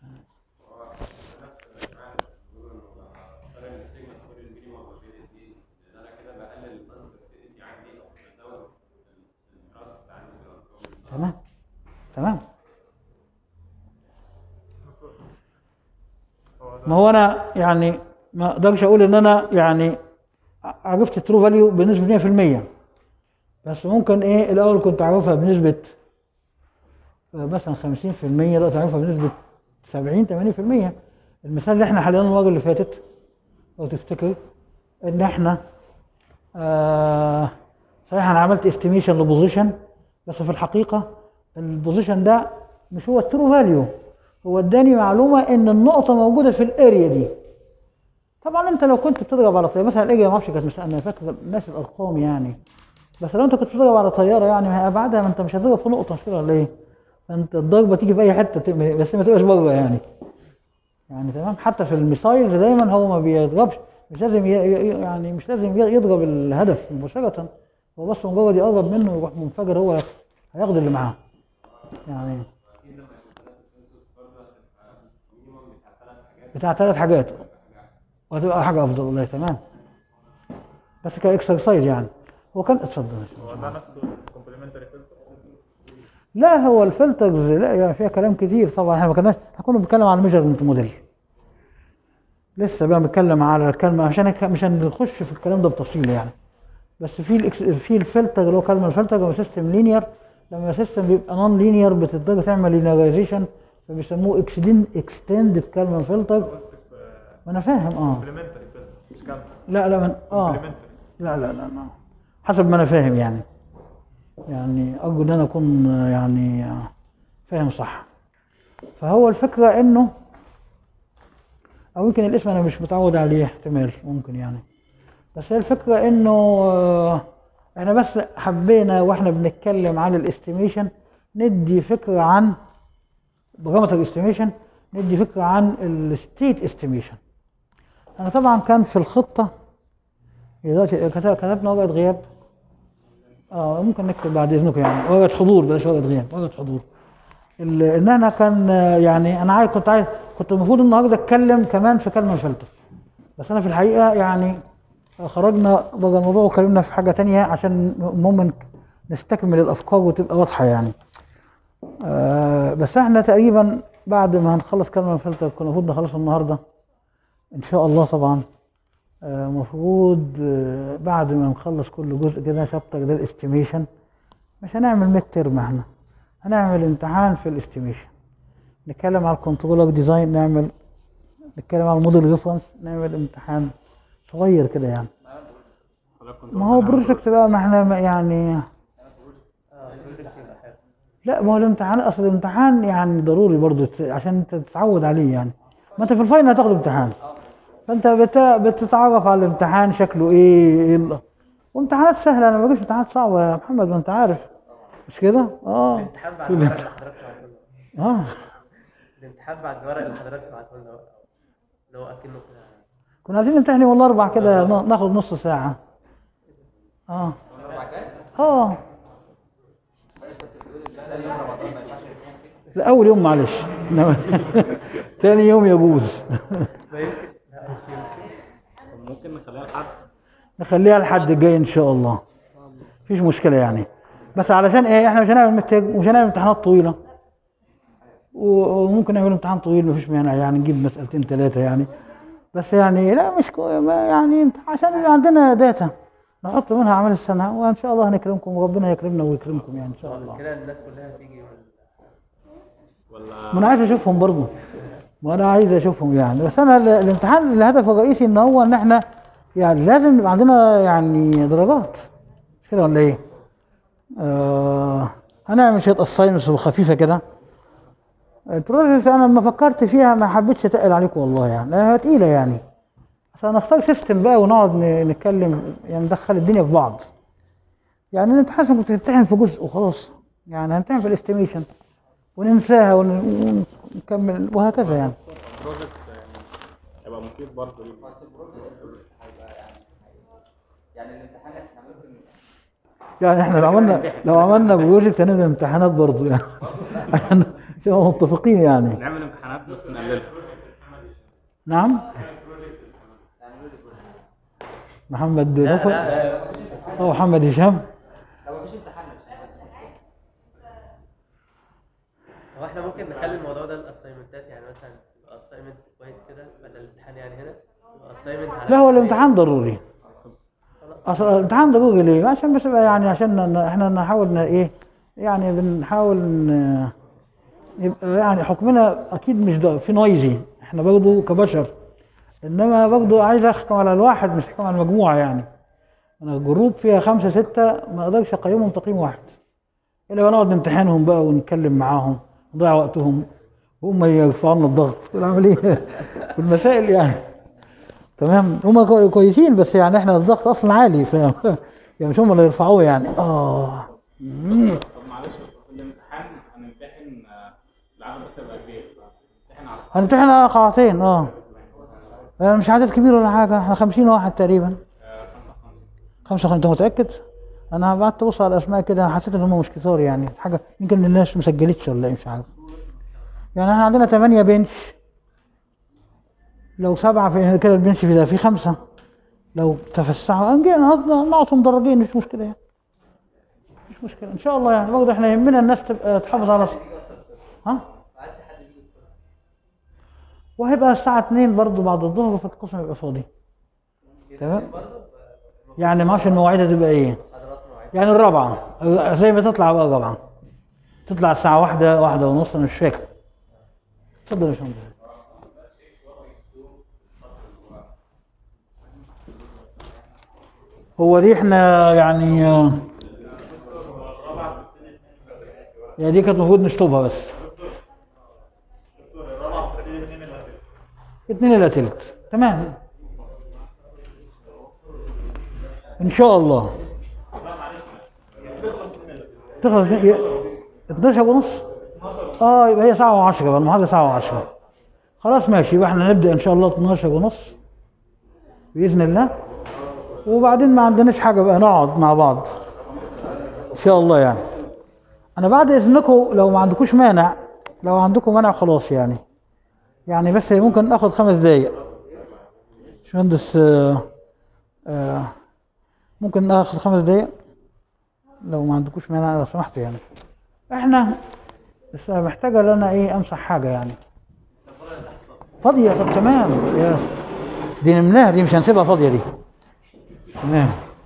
تمام تمام ما هو انا يعني ما اقدرش اقول ان انا يعني عرفت الترو فاليو بنسبه 100% بس ممكن ايه الاول كنت اعرفها بنسبه آه، مثلا 50% دلوقتي اعرفها بنسبه 70 80% المثال اللي احنا حليناه المره اللي فاتت لو تفتكر ان احنا آه صحيح انا عملت استيميشن لبوزيشن بس في الحقيقه البوزيشن ده مش هو الترو فاليو هو اداني معلومه ان النقطه موجوده في الاريا دي طبعا انت لو كنت بتضرب على طياره مثلا الاريا ما اعرفش كانت مثلا انا فاكر الناس الارقام يعني بس لو انت كنت بتضرب على طياره يعني ما هي ابعادها ما انت مش هتضرب في نقطه مش كده ولا ايه؟ فانت الضربه تيجي في اي حته ت- بس ما تبقاش بره يعني يعني تمام حتى في الميسايلز دايما هو ما بيضربش مش لازم ي... ي- يعني مش لازم ي- يضرب الهدف مباشره هو بس مجرد يقرب منه ويروح منفجر هو هياخد اللي معاه يعني بتاع ثلاث حاجات وهتبقى حاجه افضل والله تمام بس كاكسرسايز يعني هو كان اتفضل هو ده نفسه كومبلمنتري فلتر لا هو الفلترز لا يعني فيها كلام كتير طبعا احنا ما كناش احنا كنا بنتكلم على الميجرمنت موديل لسه بقى بنتكلم على الكلمه عشان هيك- مش هنخش في الكلام ده بتفصيل يعني بس في الإكس في الفلتر اللي هو كلمه الفلتر هو سيستم لينير لما سيستم بيبقى نون لينير بتقدر تعمل لينيرايزيشن فبيسموه اكستند اكستندد كلمه فلتر ما انا فاهم اه كومبلمنتري فلتر مش كامل لا لا من اه كومبلمنتري لا لا لا لا حسب ما انا فاهم يعني يعني ارجو ان انا اكون آه، يعني آه، فاهم صح فهو الفكره انه او يمكن الاسم انا مش متعود عليه احتمال ممكن يعني بس هي الفكره انه آه، احنا بس حبينا واحنا بنتكلم عن الاستيميشن ندي فكره عن بارامتر استيميشن ندي فكره عن الستيت استيميشن انا طبعا كان في الخطه دلوقتي كتب- كتبنا ورقه غياب اه ممكن نكتب بعد اذنكم يعني ورقه حضور بلاش ورقه غياب ورقه حضور ال- ان انا كان آه، يعني انا عايز كنت عايز كنت المفروض النهارده اتكلم كمان في كلمه فلتر بس انا في الحقيقه يعني خرجنا بره الموضوع واتكلمنا في حاجه تانية عشان المهم نك- نستكمل الافكار وتبقى واضحه يعني آه بس احنا تقريبا بعد ما هنخلص كلمه فلتر كنا المفروض نخلصه النهارده ان شاء الله طبعا المفروض بعد ما نخلص كل جزء كده شابتر ده الاستيميشن مش هنعمل ميد ترم احنا هنعمل امتحان في الاستيميشن نتكلم على الكنترولر ديزاين نعمل نتكلم على الموديل ريفرنس نعمل امتحان صغير كده يعني حضرتك كنت ما هو بروجكت بقى ما احنا ما يعني اه البروجكت يبقى حلو لا ما هو الامتحان اصل الامتحان يعني ضروري برضو ت- عشان انت تتعود عليه يعني ما انت في الفاينل هتاخد امتحان فانت بت... بتتعرف على الامتحان شكله ايه, إيه ال- وامتحانات سهله انا ما بجيبش امتحانات صعبه يا محمد ما انت عارف مش كده؟ اه الامتحان بعد في الورق الامتحان. اللي حضرتك بعته لنا اه الامتحان بعد الورق اللي حضرتك بعته لنا بقى. اللي هو اكنه كده كنا عايزين نمتحن يوم الاربع كده نا- ناخد نص ساعه اه الاربع جاي اه كنت بتقول ان ده يوم رمضان ما ينفعش نمتحن فيه لا اول يوم معلش إنما تاني يوم يجوز طب ممكن نخليها لحد نخليها لحد الجاي ان شاء الله مفيش مشكله يعني بس علشان ايه احنا مش هنعمل مت- مش هنعمل امتحانات طويله و- وممكن نعمل امتحان طويل مفيش مانع يعني نجيب مسألتين ثلاثه يعني بس يعني لا مش كو ما يعني انت- عشان يبقى عندنا داتا نحط منها اعمال السنه وان شاء الله هنكرمكم وربنا يكرمنا ويكرمكم يعني ان شاء الله كده الناس كلها تيجي يوم ال- ولا ما انا عايز اشوفهم برضه ما انا عايز اشوفهم يعني بس انا ال- الامتحان الهدف الرئيسي ان هو ان احنا يعني لازم يبقى عندنا يعني درجات مش كده ولا ايه؟ آه هنعمل شويه اساينمنتس خفيفه كده البروجكت انا لما فكرت فيها ما حبيتش اتقل عليكم والله يعني لانها تقيله يعني بس هنختار سيستم بقى ونقعد ن- نتكلم يعني ندخل الدنيا في بعض يعني انت حاسس كنت تمتحن في جزء وخلاص يعني هنمتحن في الاستيميشن وننساها ون- ونكمل وهكذا يعني بروجكت يعني هيبقى مفيد برضه ليه بس البروجكت البروجكت هيبقى يعني يعني الامتحان احنا ممكن يعني احنا لو عملنا لو عملنا بروجكت هنعمل امتحانات برضه يعني عشان عشان نبقى متفقين يعني نعمل امتحانات بس نقللها نعم محمد نوفل اه محمد هشام لو مفيش امتحان هو احنا ممكن نخلي الموضوع ده الاسايمنتات يعني مثلا يبقى اسايمنت كويس كده بدل الامتحان يعني هنا اسايمنت على لا هو الامتحان ضروري اصل الامتحان ضروري ليه؟ عشان بس يبقى يعني عشان ن- احنا نحاول ن- ايه يعني بنحاول ن- يبقى يعني حكمنا اكيد مش ده في نويزي احنا برضه كبشر انما برضه عايز احكم على الواحد مش احكم على المجموعه يعني انا الجروب فيها خمسه سته ما اقدرش اقيمهم تقييم واحد الا بقى نقعد نمتحنهم بقى ونتكلم معاهم نضيع وقتهم وهم يرفعوا لنا الضغط والعمل ايه والمسائل يعني تمام هم كوي- كويسين بس يعني احنا الضغط اصلا عالي ف يعني مش هم اللي يرفعوه يعني اه مم. طب معلش بس في الامتحان هنمتحن آه، العدد بس يبقى كبير هنمتحن على هنمتحن على قاعتين اه يعني مش عدد كبير ولا حاجه احنا 50 واحد تقريبا 55 انت متاكد؟ انا بعت ابص على الاسماء كده حسيت ان هم مش كتار يعني حاجه يمكن الناس ما سجلتش ولا ايه مش عارف يعني احنا عندنا 8 بنش لو سبعه في كده البنش في ده في خمسه لو تفسحوا نجي نقعد- نعطهم درجين مش مشكله يعني مش مشكله ان شاء الله يعني برضه احنا يهمنا الناس تبقى تحافظ على ها ما عادش حد بيجي القسم وهيبقى الساعة 2 برضه بعد الظهر فالقسم يبقى فاضي تمام يعني معرفش المواعيد هتبقى ايه حضرات مواعيد يعني الرابعة زي ما تطلع بقى الرابعة تطلع الساعة واحدة واحدة ونص أنا مش فاكر اتفضل يا باشمهندس هو دي احنا يعني آه، يعني دي كانت المفروض نشطبها بس اتنين الا تلت تمام ان شاء الله تخلص ي- 12 ونص اه يبقى هي ساعة و10 بقى المحاضرة ساعة و10 خلاص ماشي يبقى احنا نبدأ ان شاء الله 12 ونص بإذن الله وبعدين ما عندناش حاجة بقى نقعد مع بعض ان شاء الله يعني انا بعد اذنكم لو ما عندكوش مانع لو عندكم مانع خلاص يعني يعني بس ممكن ناخد خمس دقايق باشمهندس آه، آه، ممكن ناخد خمس دقايق لو ما عندكوش مانع لو سمحتوا يعني احنا بس محتاجه لنا ايه امسح حاجه يعني فاضيه طب تمام يا دي نملاها دي مش هنسيبها فاضيه دي تمام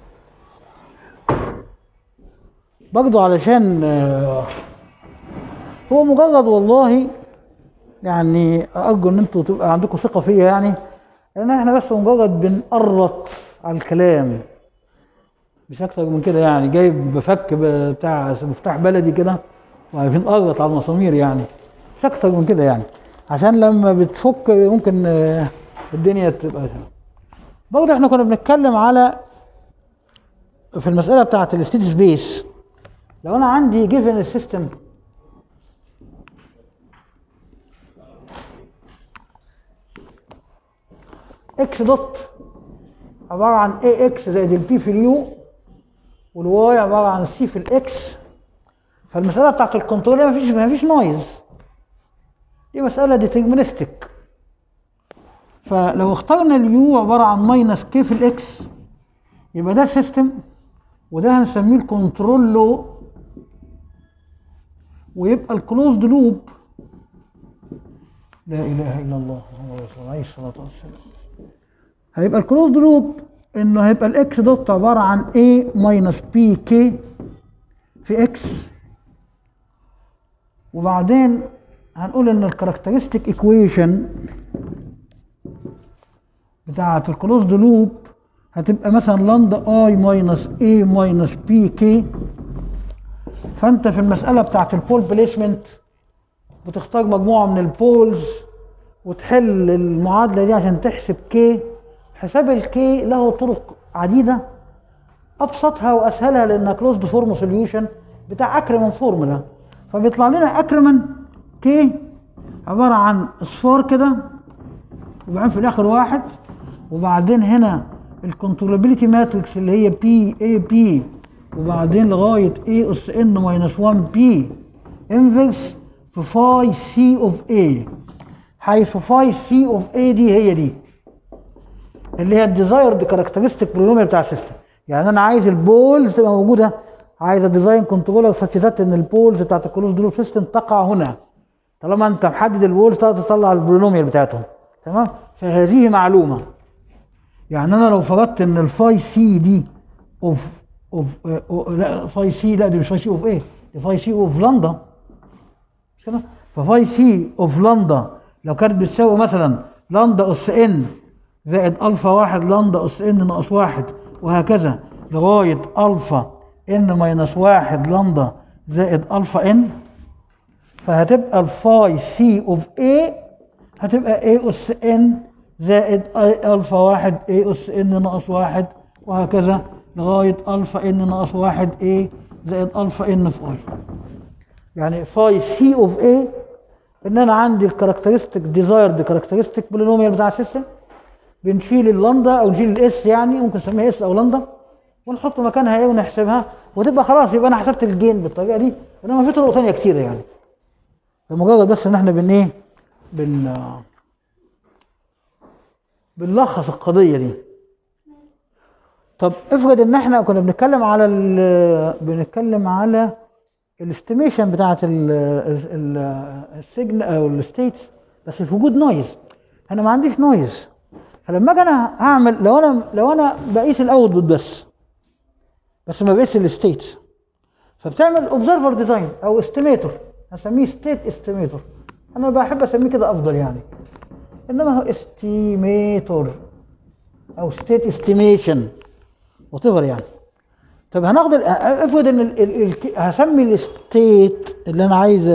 برضه علشان آه، هو مجرد والله يعني ارجو ان انتوا تبقى عندكم ثقه فيا يعني لان احنا بس مجرد بنقرط على الكلام مش اكتر من كده يعني جايب بفك بتاع مفتاح بلدي كده وعايزين نقرط على المسامير يعني مش اكتر من كده يعني عشان لما بتفك ممكن آه، الدنيا تبقى برضه احنا كنا بنتكلم على في المساله بتاعت الستيت سبيس لو انا عندي جيفن السيستم اكس دوت عباره عن اي اكس زائد البي في اليو والواي عباره عن سي في الاكس فالمساله بتاعت الكنترول ما فيش ما فيش نويز دي مساله ديترمينستيك فلو اخترنا اليو عباره عن ماينس كي في الاكس يبقى ده سيستم وده هنسميه الكنترول لو ويبقى الكلوزد لوب لا اله الا الله محمد رسول الله عليه الصلاه والسلام هيبقى الكلوزد لوب انه هيبقى الاكس دوت عباره عن a ماينس بي كي في اكس وبعدين هنقول ان الكاركترستيك ايكويشن بتاعه الكلوزد لوب هتبقى مثلا لندا اي ماينس اي ماينس بي كي فانت في المساله بتاعه البول بليسمنت بتختار مجموعه من البولز وتحل المعادله دي عشان تحسب كي حساب الكي له طرق عديده ابسطها واسهلها لانها كلوزد فورم سوليوشن بتاع اكرمن فورمولا فبيطلع لنا اكرمن كي عباره عن اصفار كده وبعدين في الاخر واحد وبعدين هنا الكنترولابيلتي ماتريكس اللي هي بي اي بي وبعدين لغايه اي اس ان ماينس 1 بي انفرس في فاي سي اوف اي حيث فاي سي اوف اي دي هي دي اللي هي الديزايرد كاركترستيك بولينوميال بتاع السيستم يعني انا عايز البولز تبقى موجوده عايز الديزاين كنترولر ساتش ذات ان البولز بتاعت الكلوز دروب سيستم تقع هنا طالما انت محدد البولز تقدر تطلع البولينوميال بتاعتهم تمام فهذه معلومه يعني انا لو فرضت ان الفاي سي دي اوف اوف لا فاي سي لا دي مش فاي سي اوف ايه دي فاي سي اوف لندا مش كده ففاي سي اوف لندا لو كانت بتساوي مثلا لندا اس ان زائد الفا واحد لندا اس ان ناقص واحد وهكذا لغايه الفا ان ماينس واحد لندا زائد الفا ان فهتبقى الفاي سي اوف اي هتبقى اي اس ان زائد اي الفا واحد اي اس ان ناقص واحد وهكذا لغايه الفا ان ناقص واحد اي زائد الفا ان في اي يعني فاي سي اوف اي ان انا عندي الكاركترستيك ديزايرد كاركترستيك بولينوميال بتاع السيستم بنشيل اللندا او نشيل الاس يعني ممكن نسميها اس او لندا ونحط مكانها ايه ونحسبها وتبقى خلاص يبقى انا حسبت الجين بالطريقه دي انما في طرق ثانيه كتيره يعني فمجرد بس ان احنا بن ايه بن بنلخص القضيه دي طب افرض ان احنا كنا بنتكلم على ال- بنتكلم على الاستيميشن بتاعت السجن او الستيتس بس في وجود نويز انا ما عنديش نويز فلما اجي انا هعمل لو انا لو انا بقيس الاوتبوت بس بس ما بقيس الستيتس فبتعمل اوبزرفر ديزاين او استيميتور هسميه ستيت استيميتور انا بحب اسميه كده افضل يعني انما هو استيميتور او ستيت استيميشن وات يعني طب هناخد ال- افرض ان ال ال ال هسمي الستيت اللي انا عايز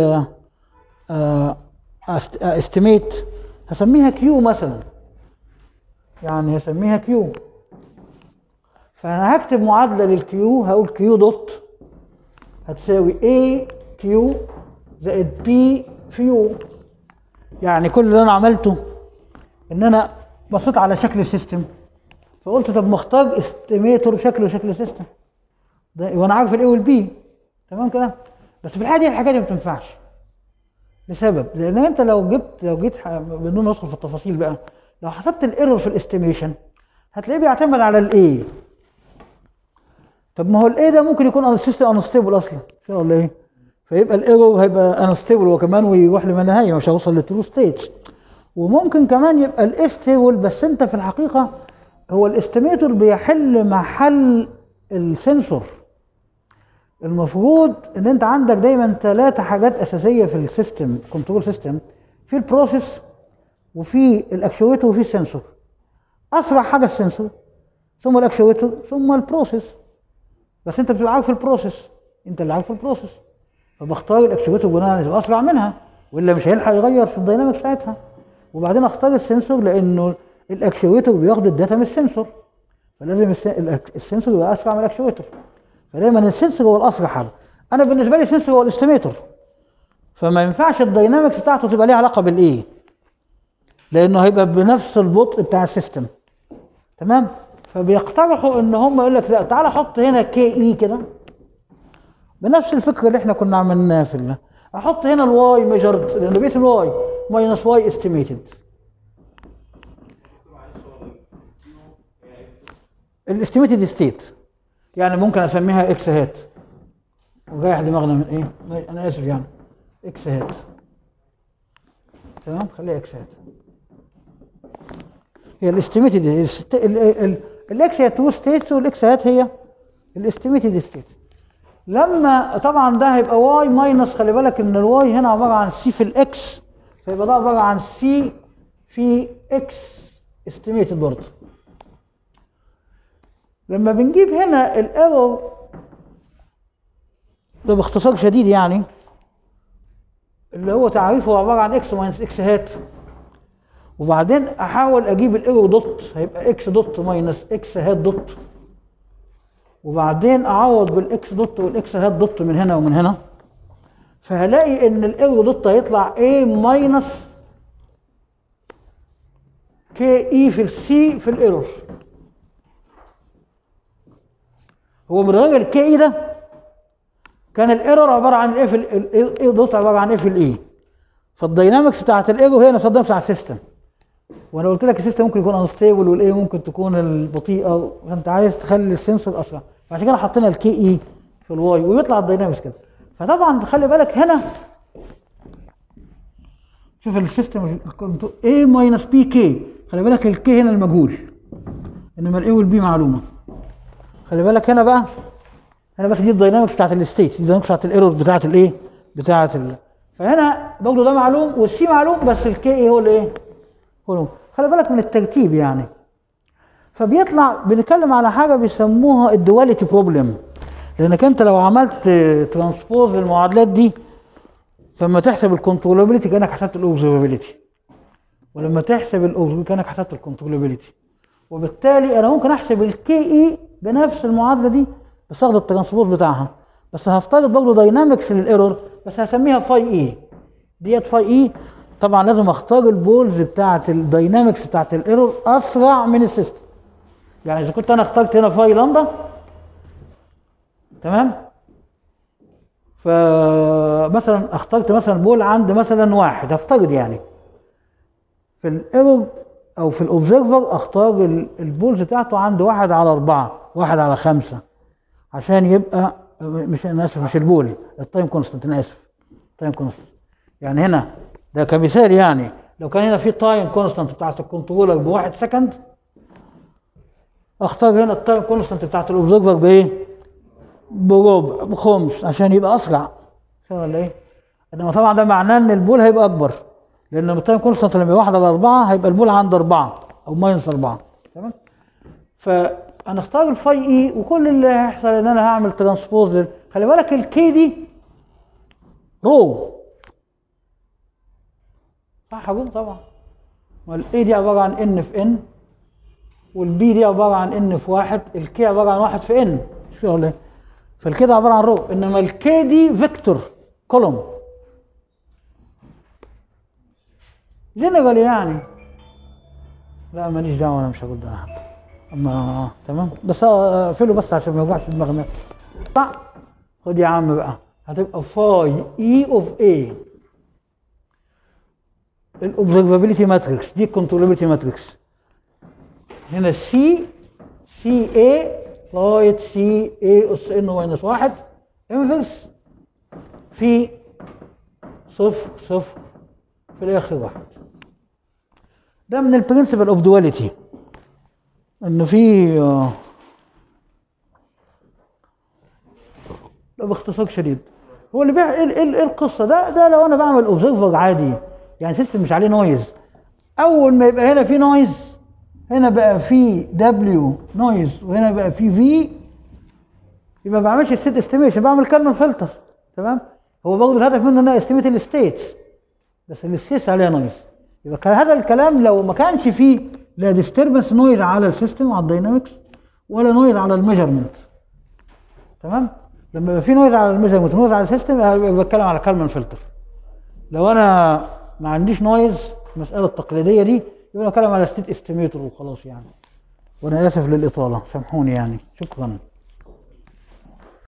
استيميت هسميها كيو مثلا يعني هسميها كيو فانا هكتب معادله للكيو هقول كيو دوت هتساوي A كيو زائد B في يو يعني كل اللي انا عملته ان انا بصيت على شكل السيستم فقلت طب مختار استيميتور شكله شكل سيستم ده وانا عارف الاي والبي تمام كده بس في الحقيقه دي الحاجه دي ما بتنفعش لسبب لان انت لو جبت لو جيت ح- بدون ما ندخل في التفاصيل بقى لو حسبت الايرور في الاستيميشن هتلاقيه بيعتمد على الاي طب ما هو الاي ده ممكن يكون السيستم انستيبل اصلا شو ولا ايه فيبقى الايرور هيبقى انستيبل هو كمان ويروح لما نهايه مش هيوصل للترو ستيتس وممكن كمان يبقى الاستيبل بس انت في الحقيقه هو الاستيميتور بيحل محل السنسور المفروض ان انت عندك دايما ثلاثة حاجات اساسيه في السيستم كنترول سيستم في البروسيس وفي الاكشويتور وفي السنسور اسرع حاجه السنسور ثم الاكشويتور ثم البروسيس بس انت بتبقى عارف البروسيس انت اللي عارف البروسيس فبختار الاكشويتور بناء على يبقى اسرع منها والا مش هيلحق يغير في الديناميك بتاعتها وبعدين اختار السنسور لانه الاكشويتور بياخد الداتا من السنسور فلازم الس- الأك- السنسور يبقى اسرع من الاكشويتور فدايما السنسور هو الاسرع حاجه انا بالنسبه لي السنسور هو الاستيميتور فما ينفعش الداينامكس بتاعته تبقى ليها علاقه بالايه لانه هيبقى بنفس البطء بتاع السيستم تمام فبيقترحوا ان هم يقول لك لا تعالى حط هنا كي اي كده بنفس الفكره اللي احنا كنا عملناها في ال- احط هنا الواي ميجرد لانه بيت الواي ماينس واي استيميتد الاستيميتد ستيت يعني ممكن اسميها اكس هات ورايح دماغنا من ايه ما- انا اسف يعني اكس هات تمام خليها اكس هات هي الاستيميتد الاكس هي تو ستيتس والاكس هات هي الاستيميتد ستيت لما طبعا ده هيبقى واي ماينس خلي بالك ان الواي هنا عباره عن سي في الاكس فيبقى ده عباره عن سي في اكس استيميتد برضه لما بنجيب هنا الايرور ده باختصار شديد يعني اللي هو تعريفه عباره عن اكس ماينس اكس هات وبعدين احاول اجيب الايرور دوت هيبقى اكس دوت ماينس اكس هات دوت وبعدين اعوض بالاكس دوت والاكس هات دوت من هنا ومن هنا فهلاقي ان الايرور دوت هيطلع a ماينس كي اي في السي في الايرور هو من غير الكي اي ده كان الايرور عباره عن الايه في الاي دوت عباره عن ايه في الاي فالداينامكس بتاعت الايرور هي نفس الداينامكس بتاع السيستم وانا قلت لك السيستم ممكن يكون انستيبل والايه ممكن تكون البطيئه فانت عايز تخلي السنسور اسرع فعشان كده حطينا الكي اي في الواي ويطلع الداينامكس كده فطبعا خلي بالك هنا شوف السيستم A ماينس بي كي خلي بالك الكي هنا المجهول انما الاي والبي معلومه خلي بالك هنا بقى هنا بس دي الداينامكس بتاعت الستيت دي الداينامكس بتاعت الايرور بتاعت الايه بتاعت ال... فهنا برضه ده معلوم والسي معلوم بس الكي ايه هو الايه هو اللي- خلي بالك من الترتيب يعني فبيطلع بنتكلم على حاجه بيسموها الدواليتي بروبلم لانك انت لو عملت ترانسبوز للمعادلات دي فلما تحسب الكنترولابيلتي كانك حسبت الاوبزرفابيلتي ولما تحسب الاوبزرفابيلتي كانك حسبت الكنترولابيلتي وبالتالي انا ممكن احسب الكي اي بنفس المعادله دي بس اخد الترانسبوز بتاعها بس هفترض برضه داينامكس للايرور بس هسميها فاي اي ديت فاي اي طبعا لازم اختار البولز بتاعت الداينامكس بتاعت الايرور اسرع من السيستم يعني اذا كنت انا اخترت هنا فاي لامدا تمام فمثلا اخترت مثلا بول عند مثلا واحد هفترض يعني في الايرور او في الاوبزرفر اختار ال- البولز بتاعته عند واحد على اربعه واحد على خمسه عشان يبقى مش انا اسف مش البول التايم كونستنت انا اسف تايم كونستنت يعني هنا ده كمثال يعني لو كان هنا في تايم كونستنت بتاعت الكنترولر بواحد سكند اختار هنا التايم كونستنت بتاعت الاوبزرفر بايه؟ بربع بخمس عشان يبقى اسرع فاهم ولا ايه؟ انما طبعا ده معناه ان البول هيبقى اكبر لان التايم كونستنت لما يبقى واحد على اربعه هيبقى البول عند اربعه او ماينس اربعه تمام؟ فانا اختار الفاي اي وكل اللي هيحصل ان انا هعمل ترانسبوز لل... خلي بالك الكي دي رو صح هقول طبعا والاي دي عباره عن ان في ان والبي دي عباره عن ان في واحد الكي عباره عن واحد في ان شو ولا ايه فالكده عباره عن رو انما الكي دي فيكتور كولوم جنرال يعني لا ماليش دعوه انا مش هقول ده حد اما تمام بس اقفله بس عشان ما يوجعش دماغنا طيب خد يا عم بقى هتبقى فاي اي اوف اي الاوبزرفابيلتي ماتريكس دي الكنترولابيلتي ماتريكس هنا سي سي اي لغايه سي اي اس ان ماينس واحد انفرس في صفر صفر في الاخر واحد ده من البرنسبل اوف دواليتي انه في آه، ده باختصار شديد هو اللي بيع ايه ايه إيه القصه ده ده لو انا بعمل اوبزرفر عادي يعني سيستم مش عليه نويز اول ما يبقى هنا في نويز هنا بقى في دبليو نويز وهنا بقى في في يبقى ما بعملش ستيت استيميشن بعمل كارنل فلتر تمام هو برضه الهدف منه ان انا استيميت الستيتس بس الستيتس عليها نويز يبقى كان هذا الكلام لو ما كانش فيه لا ديستربنس نويز على السيستم على الداينامكس ولا نويز على الميجرمنت تمام لما يبقى في نويز على الميجرمنت ونويز على السيستم يبقى بتكلم على كالمان فلتر لو انا ما عنديش نويز المساله التقليديه دي يبقى نتكلم على ستيت استيميتور وخلاص يعني وانا اسف للاطاله سامحوني يعني شكرا